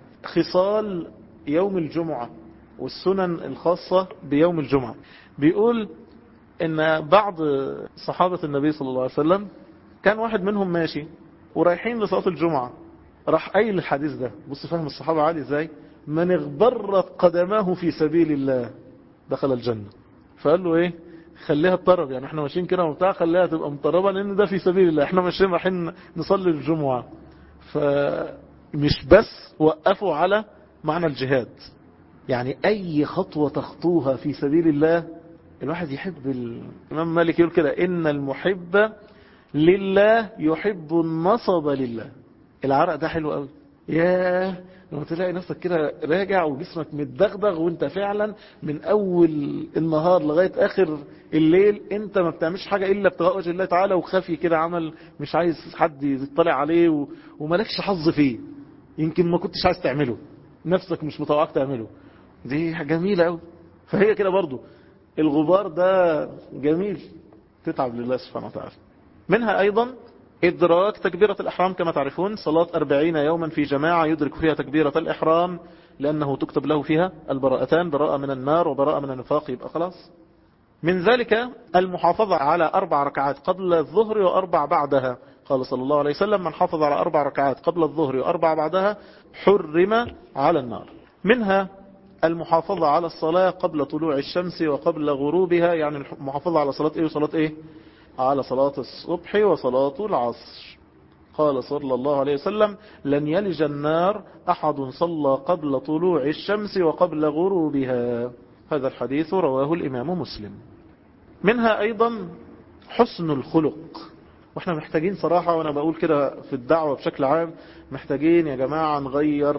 خصال يوم الجمعة والسنن الخاصة بيوم الجمعة بيقول ان بعض صحابة النبي صلى الله عليه وسلم كان واحد منهم ماشي ورايحين لصلاة الجمعة راح قايل الحديث ده بص فهم الصحابة عادي ازاي من اغبرت قدماه في سبيل الله دخل الجنة فقال له ايه خليها تطرب يعني احنا ماشيين كده وبتاع خليها تبقى مطربة لان ده في سبيل الله احنا ماشيين رايحين نصلي الجمعة فمش بس وقفوا على معنى الجهاد يعني أي خطوة تخطوها في سبيل الله الواحد يحب ال... الإمام مالك يقول كده إن المحب لله يحب النصب لله العرق ده حلو قوي ياه لما تلاقي نفسك كده راجع وجسمك متدغدغ وانت فعلا من اول النهار لغاية اخر الليل انت ما بتعملش حاجة الا ابتغاء وجه الله تعالى وخفي كده عمل مش عايز حد يطلع عليه و... وملكش حظ فيه يمكن ما كنتش عايز تعمله نفسك مش مطوعك تعمله دي جميلة قوي فهي كده برضو الغبار ده جميل تتعب لله سبحانه وتعالى منها ايضا إدراك تكبيرة الإحرام كما تعرفون صلاة أربعين يوما في جماعة يدرك فيها تكبيرة الإحرام لأنه تكتب له فيها البراءتان براءة من النار وبراءة من النفاق يبقى خلاص من ذلك المحافظة على أربع ركعات قبل الظهر وأربع بعدها قال صلى الله عليه وسلم من حافظ على أربع ركعات قبل الظهر وأربع بعدها حرم على النار منها المحافظة على الصلاة قبل طلوع الشمس وقبل غروبها يعني المحافظة على صلاة إيه وصلاة إيه على صلاة الصبح وصلاة العصر قال صلى الله عليه وسلم لن يلج النار أحد صلى قبل طلوع الشمس وقبل غروبها هذا الحديث رواه الإمام مسلم منها أيضا حسن الخلق واحنا محتاجين صراحة وانا بقول كده في الدعوة بشكل عام محتاجين يا جماعة نغير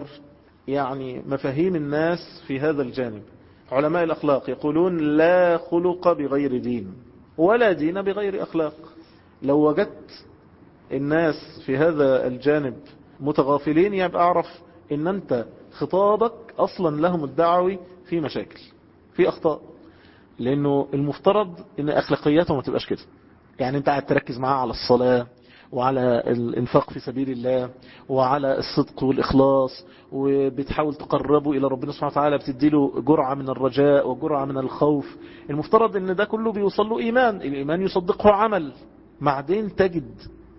يعني مفاهيم الناس في هذا الجانب علماء الأخلاق يقولون لا خلق بغير دين ولا دين بغير أخلاق لو وجدت الناس في هذا الجانب متغافلين يبقى أعرف ان أنت خطابك أصلا لهم الدعوي في مشاكل في أخطاء لأنه المفترض ان أخلاقياتهم ما تبقاش كده يعني أنت قاعد تركز معاه على الصلاة وعلى الانفاق في سبيل الله وعلى الصدق والإخلاص وبتحاول تقربه إلى ربنا سبحانه وتعالى بتديله جرعة من الرجاء وجرعة من الخوف المفترض ان ده كله بيوصل له إيمان الإيمان يصدقه عمل بعدين تجد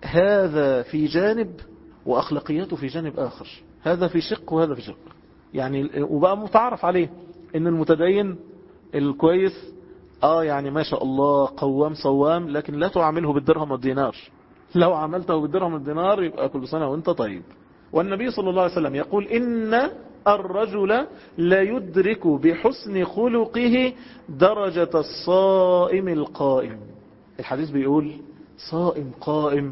هذا في جانب وأخلاقياته في جانب آخر هذا في شق وهذا في شق يعني وبقى متعرف عليه ان المتدين الكويس اه يعني ما شاء الله قوام صوام لكن لا تعامله بالدرهم والدينار لو عملته بالدرهم والدينار يبقى كل سنة وانت طيب والنبي صلى الله عليه وسلم يقول إن الرجل لا يدرك بحسن خلقه درجة الصائم القائم الحديث بيقول صائم قائم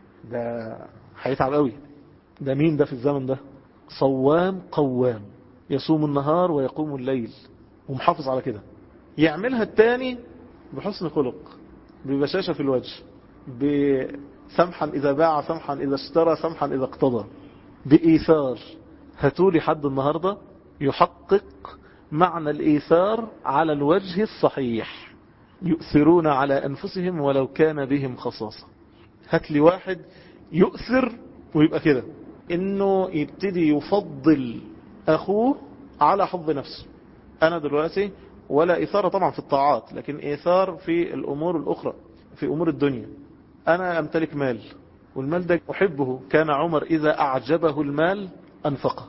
ده هيتعب قوي ده مين ده في الزمن ده صوام قوام يصوم النهار ويقوم الليل ومحافظ على كده يعملها التاني بحسن خلق ببشاشة في الوجه بسمحا إذا باع سمحا إذا اشترى سمحا إذا اقتضى بإيثار هاتولي حد النهاردة يحقق معنى الإيثار على الوجه الصحيح يؤثرون على أنفسهم ولو كان بهم خصاصة هات لي واحد يؤثر ويبقى كده انه يبتدي يفضل اخوه على حظ نفسه انا دلوقتي ولا اثارة طبعا في الطاعات لكن اثار في الامور الاخرى في امور الدنيا انا امتلك مال والمال ده احبه كان عمر اذا اعجبه المال انفقه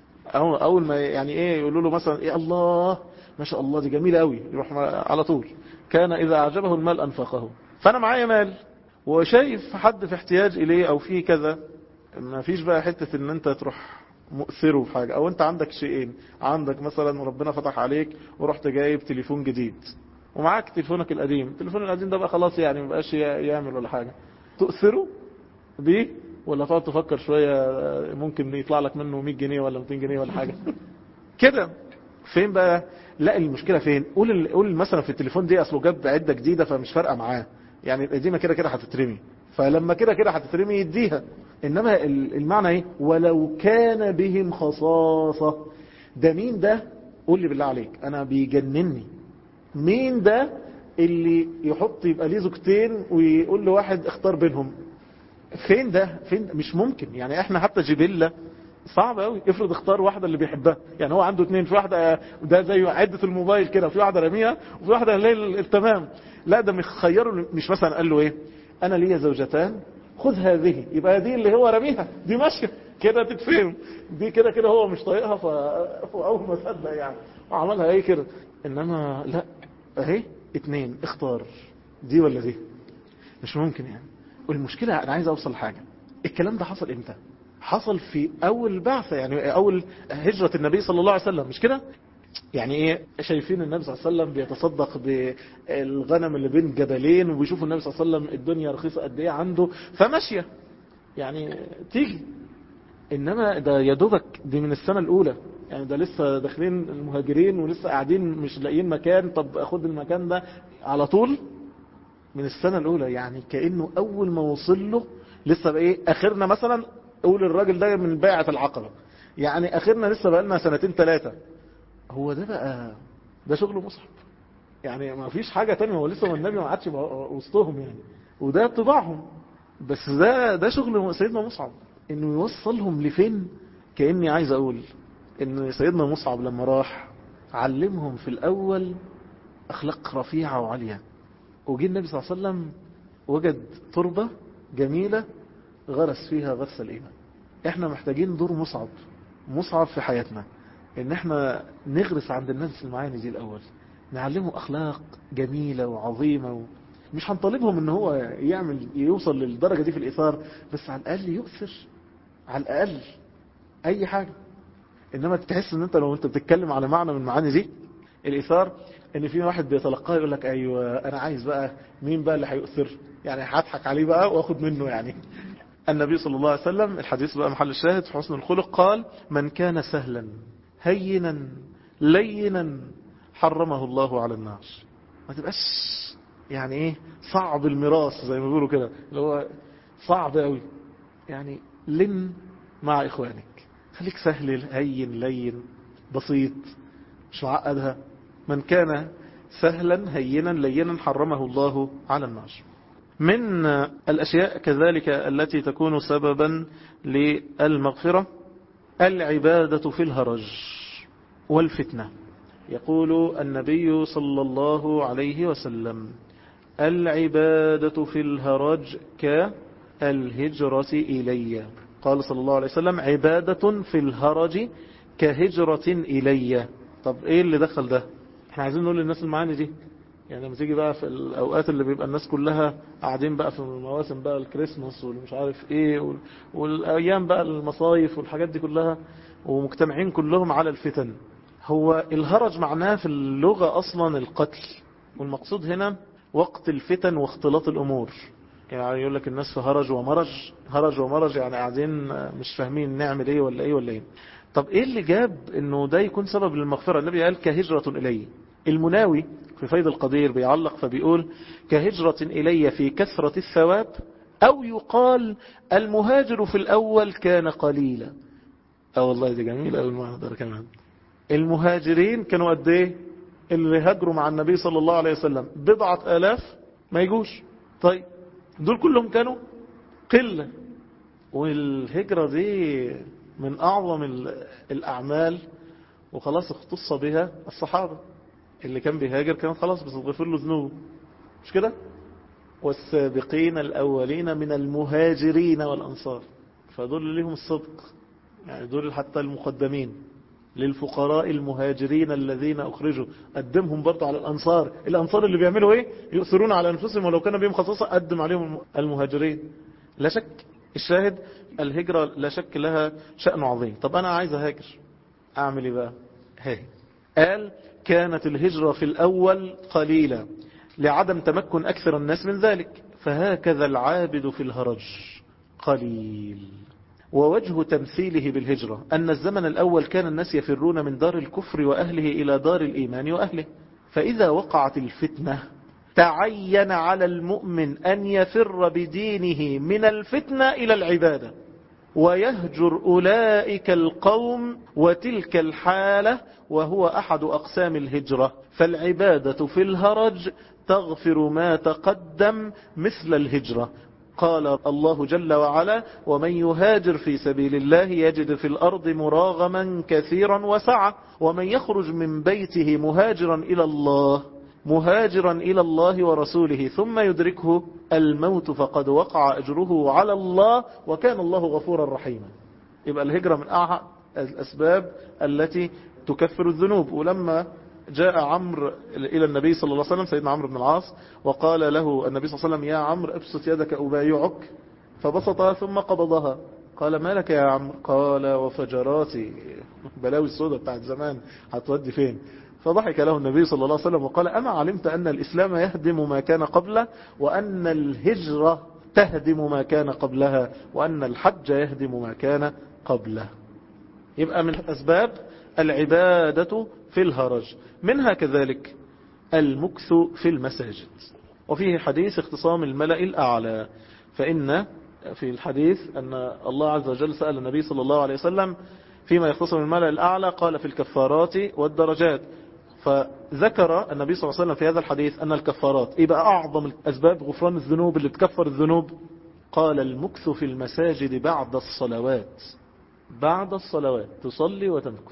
اول ما يعني ايه يقولوا له مثلا ايه الله ما شاء الله دي جميلة قوي يروح على طول كان اذا اعجبه المال انفقه فانا معايا مال وشايف حد في احتياج اليه او فيه كذا ما فيش بقى حتة ان انت تروح مؤثره في حاجة او انت عندك شيئين عندك مثلا ربنا فتح عليك ورحت جايب تليفون جديد ومعاك تليفونك القديم التليفون القديم ده بقى خلاص يعني مبقاش يعمل ولا حاجة تؤثره بيه ولا تقعد تفكر شوية ممكن يطلع لك منه 100 جنيه ولا 200 جنيه ولا حاجة كده فين بقى لا المشكلة فين قول قول مثلا في التليفون دي اصله جاب عدة جديدة فمش فارقة معاه يعني القديمة كده كده هتترمي فلما كده كده هتترمي يديها انما المعنى ايه ولو كان بهم خصاصة ده مين ده قول لي بالله عليك انا بيجنني مين ده اللي يحط يبقى ليه زوجتين ويقول له واحد اختار بينهم فين ده فين مش ممكن يعني احنا حتى جبلة صعب قوي افرض اختار واحدة اللي بيحبها يعني هو عنده اتنين في واحدة ده زي عدة الموبايل كده وفي واحدة رميها وفي واحدة الليل التمام لا ده مخيره مش مثلا قال له ايه انا ليا زوجتان خذ هذه يبقى دي اللي هو رميها دي ماشية كده تتفهم دي كده كده هو مش طايقها فاول ما صدق يعني وعملها ايه كده انما لا اهي اتنين اختار دي ولا دي مش ممكن يعني والمشكلة انا عايز اوصل لحاجة الكلام ده حصل امتى حصل في أول البعثة يعني أول هجرة النبي صلى الله عليه وسلم مش كده يعني ايه شايفين النبي صلى الله عليه وسلم بيتصدق بالغنم اللي بين جبلين وبيشوفوا النبي صلى الله عليه وسلم الدنيا رخيصة قد ايه عنده فماشية يعني تيجي انما ده يا دوبك دي من السنة الاولى يعني ده لسه داخلين المهاجرين ولسه قاعدين مش لاقيين مكان طب اخد المكان ده على طول من السنة الاولى يعني كأنه اول ما وصل له لسه بقى ايه اخرنا مثلا قول الراجل ده من بيعة العقبة يعني اخرنا لسه بقى لنا سنتين ثلاثة هو ده بقى ده شغل مصعب يعني ما فيش حاجة تانية هو لسه النبي ما عادش وسطهم يعني وده طباعهم بس ده ده شغل سيدنا مصعب انه يوصلهم لفين كأني عايز اقول ان سيدنا مصعب لما راح علمهم في الاول اخلاق رفيعة وعالية وجي النبي صلى الله عليه وسلم وجد تربة جميلة غرس فيها غرس الايمان احنا محتاجين دور مصعب مصعب في حياتنا ان احنا نغرس عند الناس المعاني دي الاول نعلمه اخلاق جميلة وعظيمة و... مش هنطالبهم ان هو يعمل يوصل للدرجة دي في الاثار بس على الاقل يؤثر على الاقل اي حاجة انما تحس ان انت لو انت بتتكلم على معنى من معاني دي الاثار ان في واحد بيتلقاه يقول لك ايوه انا عايز بقى مين بقى اللي هيؤثر يعني هضحك عليه بقى واخد منه يعني النبي صلى الله عليه وسلم الحديث بقى محل الشاهد في حسن الخلق قال من كان سهلا هينا لينا حرمه الله على النار ما تبقاش يعني ايه صعب المراس زي ما بيقولوا كده اللي هو صعب قوي يعني لن مع اخوانك خليك سهل هين لين بسيط مش معقدها من كان سهلا هينا لينا حرمه الله على النار من الأشياء كذلك التي تكون سببا للمغفرة العبادة في الهرج والفتنة يقول النبي صلى الله عليه وسلم العبادة في الهرج كالهجرة إلي قال صلى الله عليه وسلم عبادة في الهرج كهجرة إلي طب ايه اللي دخل ده احنا عايزين نقول للناس المعاني دي يعني لما تيجي بقى في الاوقات اللي بيبقى الناس كلها قاعدين بقى في مواسم بقى الكريسماس والمش عارف ايه والايام بقى المصايف والحاجات دي كلها ومجتمعين كلهم على الفتن هو الهرج معناه في اللغة اصلا القتل والمقصود هنا وقت الفتن واختلاط الامور يعني يقول لك الناس في هرج ومرج هرج ومرج يعني قاعدين مش فاهمين نعمل ايه ولا ايه ولا ايه طب ايه اللي جاب انه ده يكون سبب للمغفرة النبي قال كهجرة الي المناوي في فيض القدير بيعلق فبيقول كهجرة إلي في كثرة الثواب أو يقال المهاجر في الأول كان قليلا أه والله دي جميل أول المعنى ده كمان المهاجرين كانوا قد ايه اللي هاجروا مع النبي صلى الله عليه وسلم بضعة آلاف ما يجوش طيب دول كلهم كانوا قلة والهجرة دي من أعظم الأعمال وخلاص اختص بها الصحابة اللي كان بيهاجر كان خلاص بس تغفر له ذنوبه مش كده والسابقين الأولين من المهاجرين والأنصار فدول لهم الصدق يعني دول حتى المقدمين للفقراء المهاجرين الذين أخرجوا قدمهم برضو على الأنصار الأنصار اللي بيعملوا إيه يؤثرون على أنفسهم ولو كان بهم خصاصة قدم عليهم المهاجرين لا شك الشاهد الهجرة لا شك لها شأن عظيم طب أنا عايز أهاجر أعمل إيه بقى هاي قال كانت الهجرة في الأول قليلة لعدم تمكن أكثر الناس من ذلك فهكذا العابد في الهرج قليل ووجه تمثيله بالهجرة أن الزمن الأول كان الناس يفرون من دار الكفر وأهله إلى دار الإيمان وأهله فإذا وقعت الفتنة تعين على المؤمن أن يفر بدينه من الفتنة إلى العبادة ويهجر أولئك القوم وتلك الحالة وهو أحد أقسام الهجرة فالعبادة في الهرج تغفر ما تقدم مثل الهجرة قال الله جل وعلا ومن يهاجر في سبيل الله يجد في الأرض مراغما كثيرا وسعة ومن يخرج من بيته مهاجرا إلى الله مهاجرا إلى الله ورسوله ثم يدركه الموت فقد وقع أجره على الله وكان الله غفورا رحيما يبقى الهجرة من أعلى الأسباب التي تكفر الذنوب ولما جاء عمرو إلى النبي صلى الله عليه وسلم سيدنا عمرو بن العاص وقال له النبي صلى الله عليه وسلم يا عمرو ابسط يدك أبايعك فبسطها ثم قبضها قال ما لك يا عم قال وفجراتي بلاوي السودة بتاعت زمان هتودي فين فضحك له النبي صلى الله عليه وسلم وقال أما علمت أن الإسلام يهدم ما كان قبله وأن الهجرة تهدم ما كان قبلها وأن الحج يهدم ما كان قبله يبقى من أسباب العبادة في الهرج منها كذلك المكث في المساجد وفيه حديث اختصام الملأ الأعلى فإن في الحديث أن الله عز وجل سأل النبي صلى الله عليه وسلم فيما يختصم الملأ الأعلى قال في الكفارات والدرجات فذكر النبي صلى الله عليه وسلم في هذا الحديث أن الكفارات يبقى أعظم أسباب غفران الذنوب اللي تكفر الذنوب قال المكث في المساجد بعد الصلوات بعد الصلوات تصلي وتمكث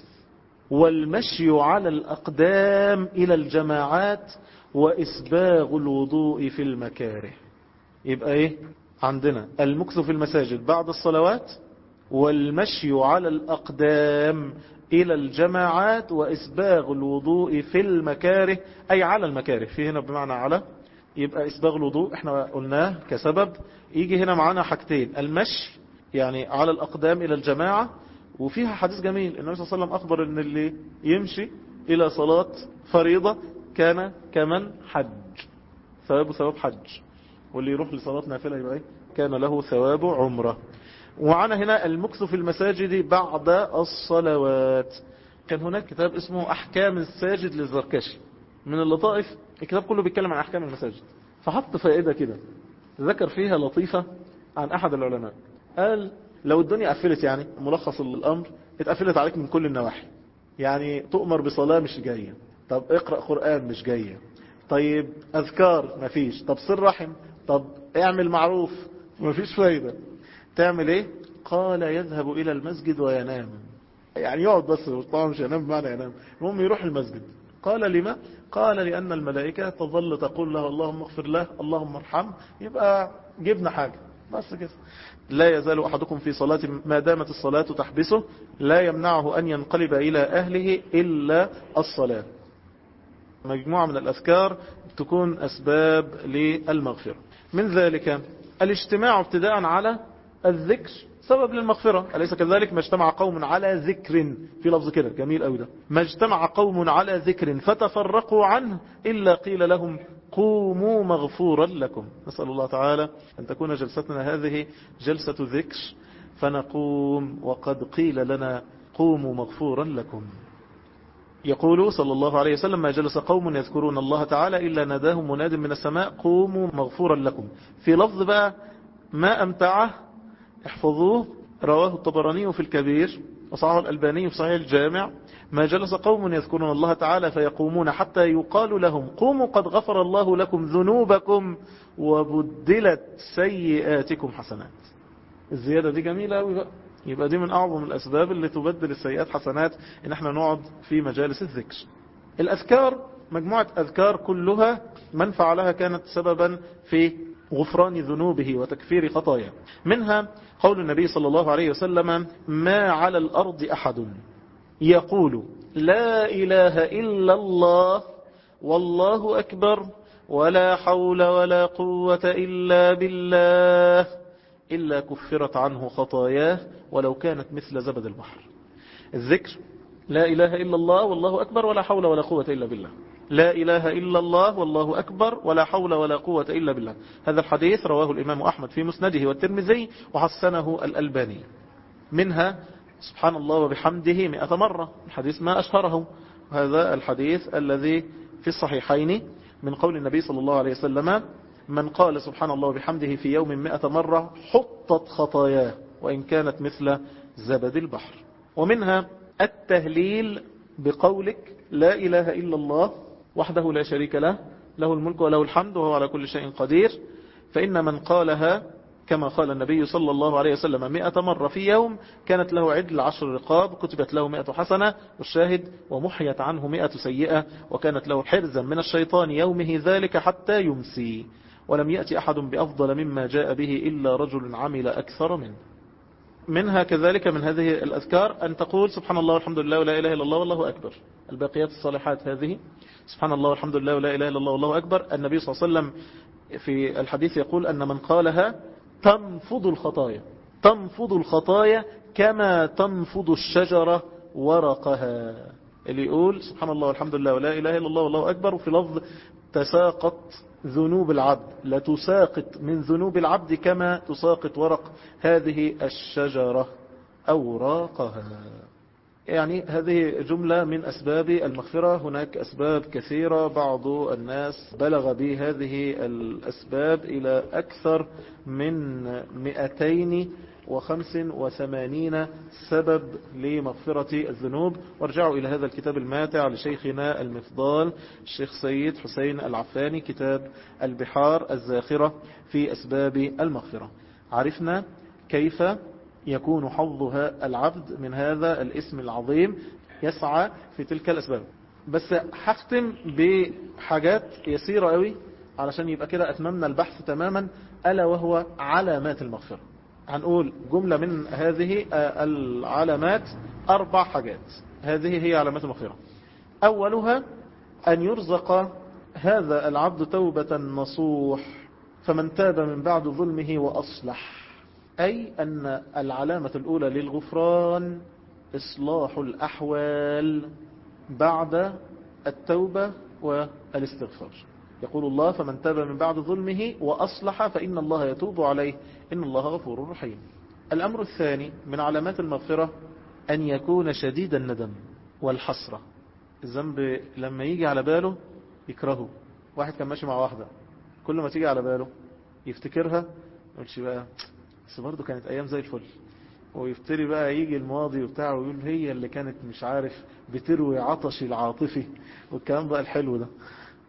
والمشي على الأقدام إلى الجماعات وإسباغ الوضوء في المكاره يبقى إيه عندنا المكث في المساجد بعد الصلوات والمشي على الأقدام إلى الجماعات وإسباغ الوضوء في المكاره أي على المكاره في هنا بمعنى على يبقى إسباغ الوضوء احنا قلناه كسبب يجي هنا معانا حاجتين المشي يعني على الأقدام إلى الجماعة وفيها حديث جميل النبي صلى الله عليه وسلم أخبر أن اللي يمشي إلى صلاة فريضة كان كمن حج ثواب ثواب حج واللي يروح لصلاة نافلة يبقى كان له ثواب عمره وعنا هنا المكث في المساجد بعد الصلوات كان هناك كتاب اسمه أحكام الساجد للزركشي من اللطائف الكتاب كله بيتكلم عن أحكام المساجد فحط فائدة كده ذكر فيها لطيفة عن أحد العلماء قال لو الدنيا قفلت يعني ملخص الأمر اتقفلت عليك من كل النواحي يعني تؤمر بصلاة مش جاية طب اقرأ قرآن مش جاية طيب أذكار مفيش طب صل رحم طب اعمل معروف مفيش فايدة تعمل ايه قال يذهب الى المسجد وينام يعني يقعد بس طبعا مش ينام بمعنى ينام المهم يروح المسجد قال لما قال لأن الملائكة تظل تقول له اللهم اغفر له اللهم ارحمه يبقى جبنا حاجة بس كده لا يزال أحدكم في صلاة ما دامت الصلاة تحبسه لا يمنعه أن ينقلب إلى أهله إلا الصلاة مجموعة من الأذكار تكون أسباب للمغفرة من ذلك الاجتماع ابتداء على الذكر سبب للمغفرة أليس كذلك ما اجتمع قوم على ذكر في لفظ كده جميل أوي ده ما اجتمع قوم على ذكر فتفرقوا عنه إلا قيل لهم قوموا مغفورا لكم نسأل الله تعالى أن تكون جلستنا هذه جلسة ذكر فنقوم وقد قيل لنا قوموا مغفورا لكم يقول صلى الله عليه وسلم ما جلس قوم يذكرون الله تعالى إلا ناداهم مناد من السماء قوموا مغفورا لكم في لفظ بقى ما أمتعه احفظوه رواه الطبراني في الكبير وصححه الألباني في صحيح الجامع ما جلس قوم يذكرون الله تعالى فيقومون حتى يقال لهم قوموا قد غفر الله لكم ذنوبكم وبدلت سيئاتكم حسنات الزيادة دي جميلة أوي بقى يبقى دي من أعظم الأسباب اللي تبدل السيئات حسنات إن احنا نقعد في مجالس الذكر الأذكار مجموعة أذكار كلها من فعلها كانت سببا في غفران ذنوبه وتكفير خطايا منها قول النبي صلى الله عليه وسلم ما على الأرض أحد يقول لا إله إلا الله والله أكبر ولا حول ولا قوة إلا بالله إلا كفرت عنه خطاياه ولو كانت مثل زبد البحر الذكر لا إله إلا الله والله أكبر ولا حول ولا قوة إلا بالله لا إله إلا الله والله أكبر ولا حول ولا قوة إلا بالله هذا الحديث رواه الإمام أحمد في مسنده والترمذي وحسنه الألباني منها سبحان الله وبحمده مئة مرة الحديث ما أشهره هذا الحديث الذي في الصحيحين من قول النبي صلى الله عليه وسلم من قال سبحان الله وبحمده في يوم مئة مرة حطت خطاياه وإن كانت مثل زبد البحر ومنها التهليل بقولك لا إله إلا الله وحده لا شريك له له الملك وله الحمد وهو على كل شيء قدير فإن من قالها كما قال النبي صلى الله عليه وسلم مئة مرة في يوم كانت له عدل عشر رقاب كتبت له مئة حسنة والشاهد ومحيت عنه مئة سيئة وكانت له حرزا من الشيطان يومه ذلك حتى يمسي ولم يأتي أحد بأفضل مما جاء به إلا رجل عمل أكثر منه منها كذلك من هذه الأذكار أن تقول سبحان الله والحمد لله ولا إله إلا الله والله أكبر الباقيات الصالحات هذه سبحان الله والحمد لله ولا إله إلا الله والله أكبر النبي صلى الله عليه وسلم في الحديث يقول أن من قالها تنفض الخطايا تنفض الخطايا كما تنفض الشجرة ورقها اللي يقول سبحان الله والحمد لله ولا إله إلا الله والله أكبر وفي لفظ تساقط ذنوب العبد لا تساقط من ذنوب العبد كما تساقط ورق هذه الشجرة أوراقها يعني هذه جملة من أسباب المغفرة هناك أسباب كثيرة بعض الناس بلغ به هذه الأسباب إلى أكثر من 285 سبب لمغفرة الذنوب وارجعوا إلى هذا الكتاب الماتع لشيخنا المفضال الشيخ سيد حسين العفاني كتاب البحار الزاخرة في أسباب المغفرة عرفنا كيف يكون حظها العبد من هذا الاسم العظيم يسعى في تلك الأسباب بس هختم بحاجات يسيرة قوي علشان يبقى كده أتممنا البحث تماما ألا وهو علامات المغفرة هنقول جملة من هذه العلامات أربع حاجات هذه هي علامات المغفرة أولها أن يرزق هذا العبد توبة نصوح فمن تاب من بعد ظلمه وأصلح أي أن العلامة الأولى للغفران إصلاح الأحوال بعد التوبة والاستغفار يقول الله فمن تاب من بعد ظلمه وأصلح فإن الله يتوب عليه إن الله غفور رحيم الأمر الثاني من علامات المغفرة أن يكون شديد الندم والحسرة الذنب لما يجي على باله يكرهه واحد كان ماشي مع واحدة كل ما تيجي على باله يفتكرها يقولش بقى بس برضه كانت أيام زي الفل ويفتري بقى يجي الماضي وبتاعه ويقول هي اللي كانت مش عارف بتروي عطشي العاطفي والكلام بقى الحلو ده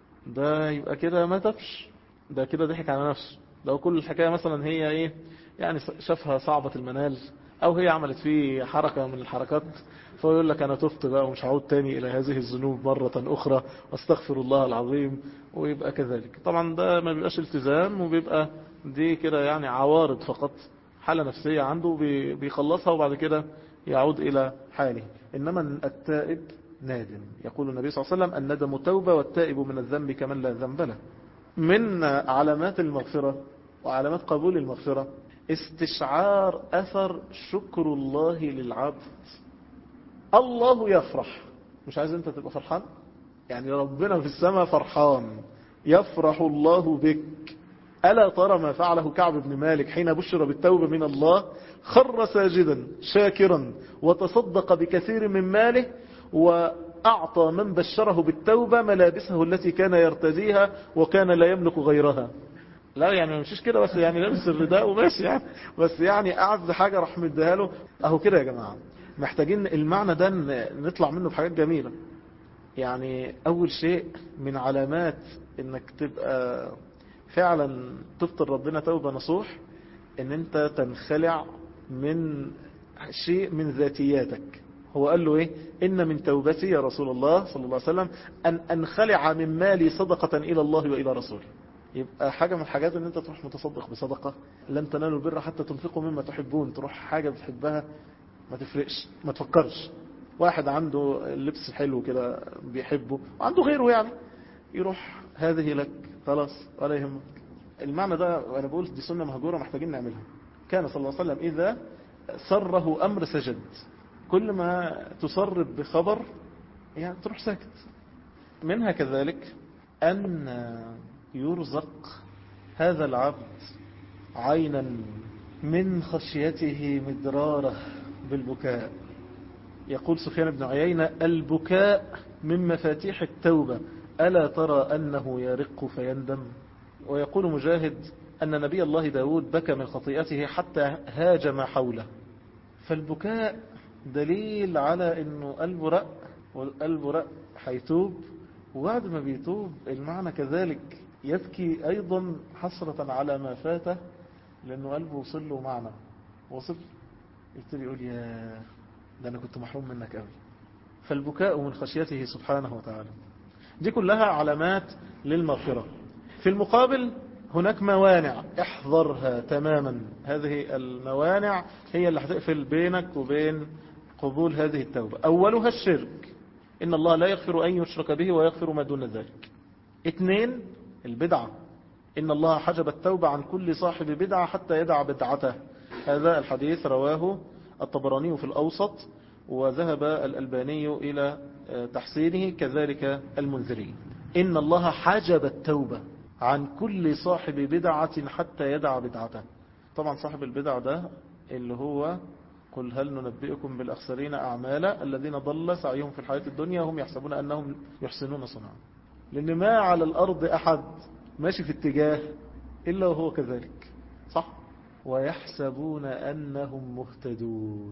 ده يبقى كده ما تبش ده كده ضحك على نفسه لو كل الحكاية مثلا هي ايه يعني شافها صعبة المنال او هي عملت فيه حركة من الحركات فيقول لك انا تفت بقى ومش هعود تاني الى هذه الذنوب مرة اخرى واستغفر الله العظيم ويبقى كذلك طبعا ده ما بيبقاش التزام وبيبقى دي كده يعني عوارض فقط حالة نفسية عنده بيخلصها وبعد كده يعود إلى حاله إنما التائب نادم يقول النبي صلى الله عليه وسلم الندم توبة والتائب من الذنب كمن لا ذنب له من علامات المغفرة وعلامات قبول المغفرة استشعار أثر شكر الله للعبد الله يفرح مش عايز انت تبقى فرحان يعني ربنا في السماء فرحان يفرح الله بك ألا ترى ما فعله كعب بن مالك حين بشر بالتوبة من الله خر ساجدا شاكرا وتصدق بكثير من ماله وأعطى من بشره بالتوبة ملابسه التي كان يرتديها وكان لا يملك غيرها لا يعني ما مشيش كده بس يعني لابس الرداء وماشي يعني بس يعني أعز حاجة راح مديها له أهو كده يا جماعة محتاجين المعنى ده نطلع منه بحاجات جميلة يعني أول شيء من علامات انك تبقى فعلا تفطر ربنا توبة نصوح ان انت تنخلع من شيء من ذاتياتك هو قال له ايه ان من توبتي يا رسول الله صلى الله عليه وسلم ان انخلع من مالي صدقة الى الله والى رسوله يبقى حاجة من الحاجات ان انت تروح متصدق بصدقة لن تنالوا البر حتى تنفقوا مما تحبون تروح حاجة بتحبها ما تفرقش ما تفكرش واحد عنده اللبس حلو كده بيحبه وعنده غيره يعني يروح هذه لك خلاص ولا يهمك المعنى ده انا بقول دي سنة مهجورة محتاجين نعملها كان صلى الله عليه وسلم إذا سره أمر سجد كل ما تصرب بخبر يعني تروح ساكت منها كذلك أن يرزق هذا العبد عينا من خشيته مدرارة بالبكاء يقول سفيان بن عيينة البكاء من مفاتيح التوبة ألا ترى أنه يرق فيندم ويقول مجاهد أن نبي الله داود بكى من خطيئته حتى هاج ما حوله فالبكاء دليل على أنه قلبه رق والقلب رق حيتوب وبعد ما بيتوب المعنى كذلك يبكي أيضا حسرة على ما فاته لأنه قلبه وصل له معنى وصل يبتدي يقول يا ده أنا كنت محروم منك قوي فالبكاء من خشيته سبحانه وتعالى دي كلها علامات للمغفرة في المقابل هناك موانع احذرها تماما هذه الموانع هي اللي هتقفل بينك وبين قبول هذه التوبة أولها الشرك إن الله لا يغفر أن يشرك به ويغفر ما دون ذلك اثنين البدعة إن الله حجب التوبة عن كل صاحب بدعة حتى يدع بدعته هذا الحديث رواه الطبراني في الأوسط وذهب الألباني إلى تحسينه كذلك المنذري إن الله حجب التوبة عن كل صاحب بدعة حتى يدع بدعته طبعا صاحب البدع ده اللي هو قل هل ننبئكم بالأخسرين أعمالا الذين ضل سعيهم في الحياة الدنيا وهم يحسبون أنهم يحسنون صنعا لأن ما على الأرض أحد ماشي في اتجاه إلا وهو كذلك صح ويحسبون أنهم مهتدون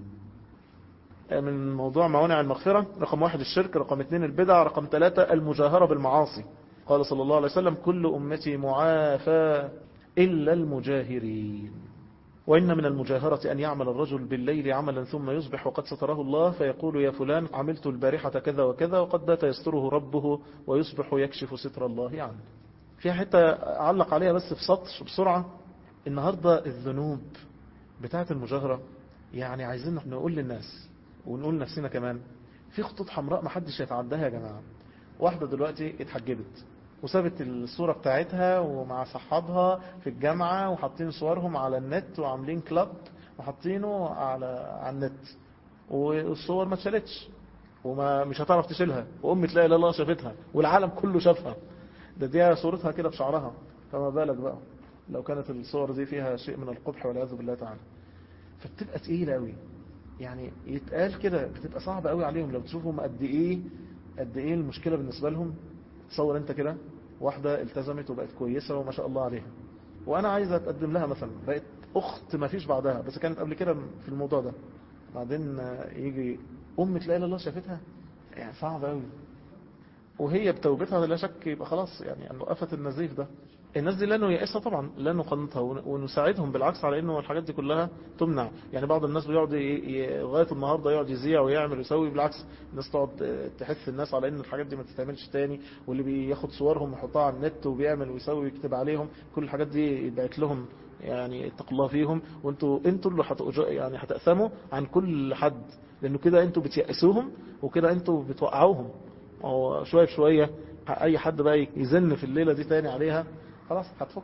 من موضوع موانع المغفرة رقم واحد الشرك رقم اثنين البدع رقم ثلاثة المجاهرة بالمعاصي قال صلى الله عليه وسلم كل أمتي معافى إلا المجاهرين وإن من المجاهرة أن يعمل الرجل بالليل عملا ثم يصبح وقد ستره الله فيقول يا فلان عملت البارحة كذا وكذا وقد بات يستره ربه ويصبح يكشف ستر الله عنه في حتة أعلق عليها بس في سطر بسرعة النهاردة الذنوب بتاعة المجاهرة يعني عايزين نقول للناس ونقول نفسنا كمان في خطوط حمراء ما حدش يتعداها يا جماعة واحدة دلوقتي اتحجبت وسابت الصورة بتاعتها ومع صحابها في الجامعة وحاطين صورهم على النت وعاملين كلاب وحاطينه على على النت والصور ما اتشالتش وما مش هتعرف تشيلها وأم تلاقي الله شافتها والعالم كله شافها ده دي صورتها كده بشعرها فما بالك بقى لو كانت الصور دي فيها شيء من القبح والعياذ بالله تعالى فبتبقى تقيلة قوي يعني يتقال كده بتبقى صعبة قوي عليهم لو تشوفهم قد ايه قد ايه المشكلة بالنسبة لهم تصور انت كده واحدة التزمت وبقت كويسة وما شاء الله عليها وانا عايز اتقدم لها مثلا بقت اخت ما فيش بعدها بس كانت قبل كده في الموضوع ده بعدين يجي ام تلاقي الله شافتها يعني صعب قوي وهي بتوبتها لا شك يبقى خلاص يعني وقفت النزيف ده الناس دي لا نيأسها طبعا لا نقنطها ونساعدهم بالعكس على انه الحاجات دي كلها تمنع يعني بعض الناس بيقعد لغايه النهارده يقعد يذيع ويعمل ويسوي بالعكس الناس تقعد تحث الناس على ان الحاجات دي ما تتعملش تاني واللي بياخد صورهم ويحطها على النت وبيعمل ويسوي ويكتب عليهم كل الحاجات دي يبعت لهم يعني اتقوا الله فيهم وانتوا انتوا اللي حت يعني هتأثموا عن كل حد لانه كده انتوا بتيأسوهم وكده انتوا بتوقعوهم هو شويه بشويه اي حد بقى يزن في الليله دي تاني عليها خلاص هتفك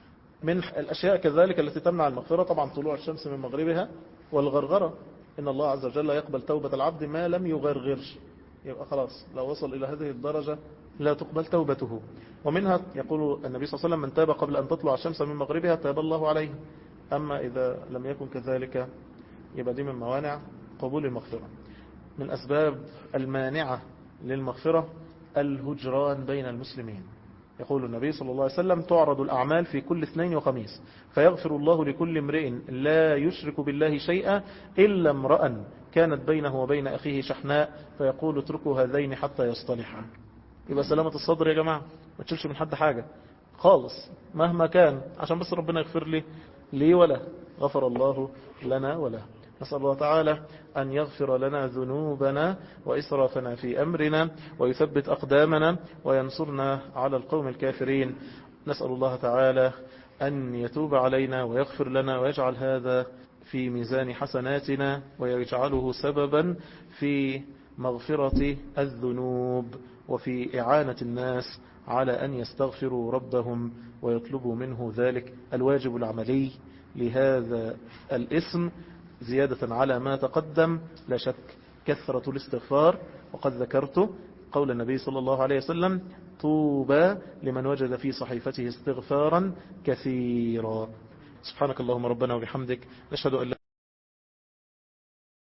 من الأشياء كذلك التي تمنع المغفرة طبعا طلوع الشمس من مغربها والغرغرة إن الله عز وجل يقبل توبة العبد ما لم يغرغر يبقى خلاص لو وصل إلى هذه الدرجة لا تقبل توبته ومنها يقول النبي صلى الله عليه وسلم من تاب قبل أن تطلع الشمس من مغربها تاب الله عليه أما إذا لم يكن كذلك يبقى دي من موانع قبول المغفرة من أسباب المانعة للمغفرة الهجران بين المسلمين يقول النبي صلى الله عليه وسلم تعرض الأعمال في كل اثنين وخميس فيغفر الله لكل امرئ لا يشرك بالله شيئا إلا امرأ كانت بينه وبين أخيه شحناء فيقول اتركوا هذين حتى يصطلحا يبقى سلامة الصدر يا جماعة ما تشيلش من حد حاجة خالص مهما كان عشان بس ربنا يغفر لي لي ولا غفر الله لنا وله نسأل الله تعالى أن يغفر لنا ذنوبنا وإسرافنا في أمرنا ويثبت أقدامنا وينصرنا على القوم الكافرين نسأل الله تعالى أن يتوب علينا ويغفر لنا ويجعل هذا في ميزان حسناتنا ويجعله سببا في مغفرة الذنوب وفي إعانة الناس على أن يستغفروا ربهم ويطلبوا منه ذلك الواجب العملي لهذا الاسم زيادة على ما تقدم لا شك كثرة الاستغفار وقد ذكرت قول النبي صلى الله عليه وسلم طوبى لمن وجد في صحيفته استغفارا كثيرا سبحانك اللهم ربنا وبحمدك نشهد أن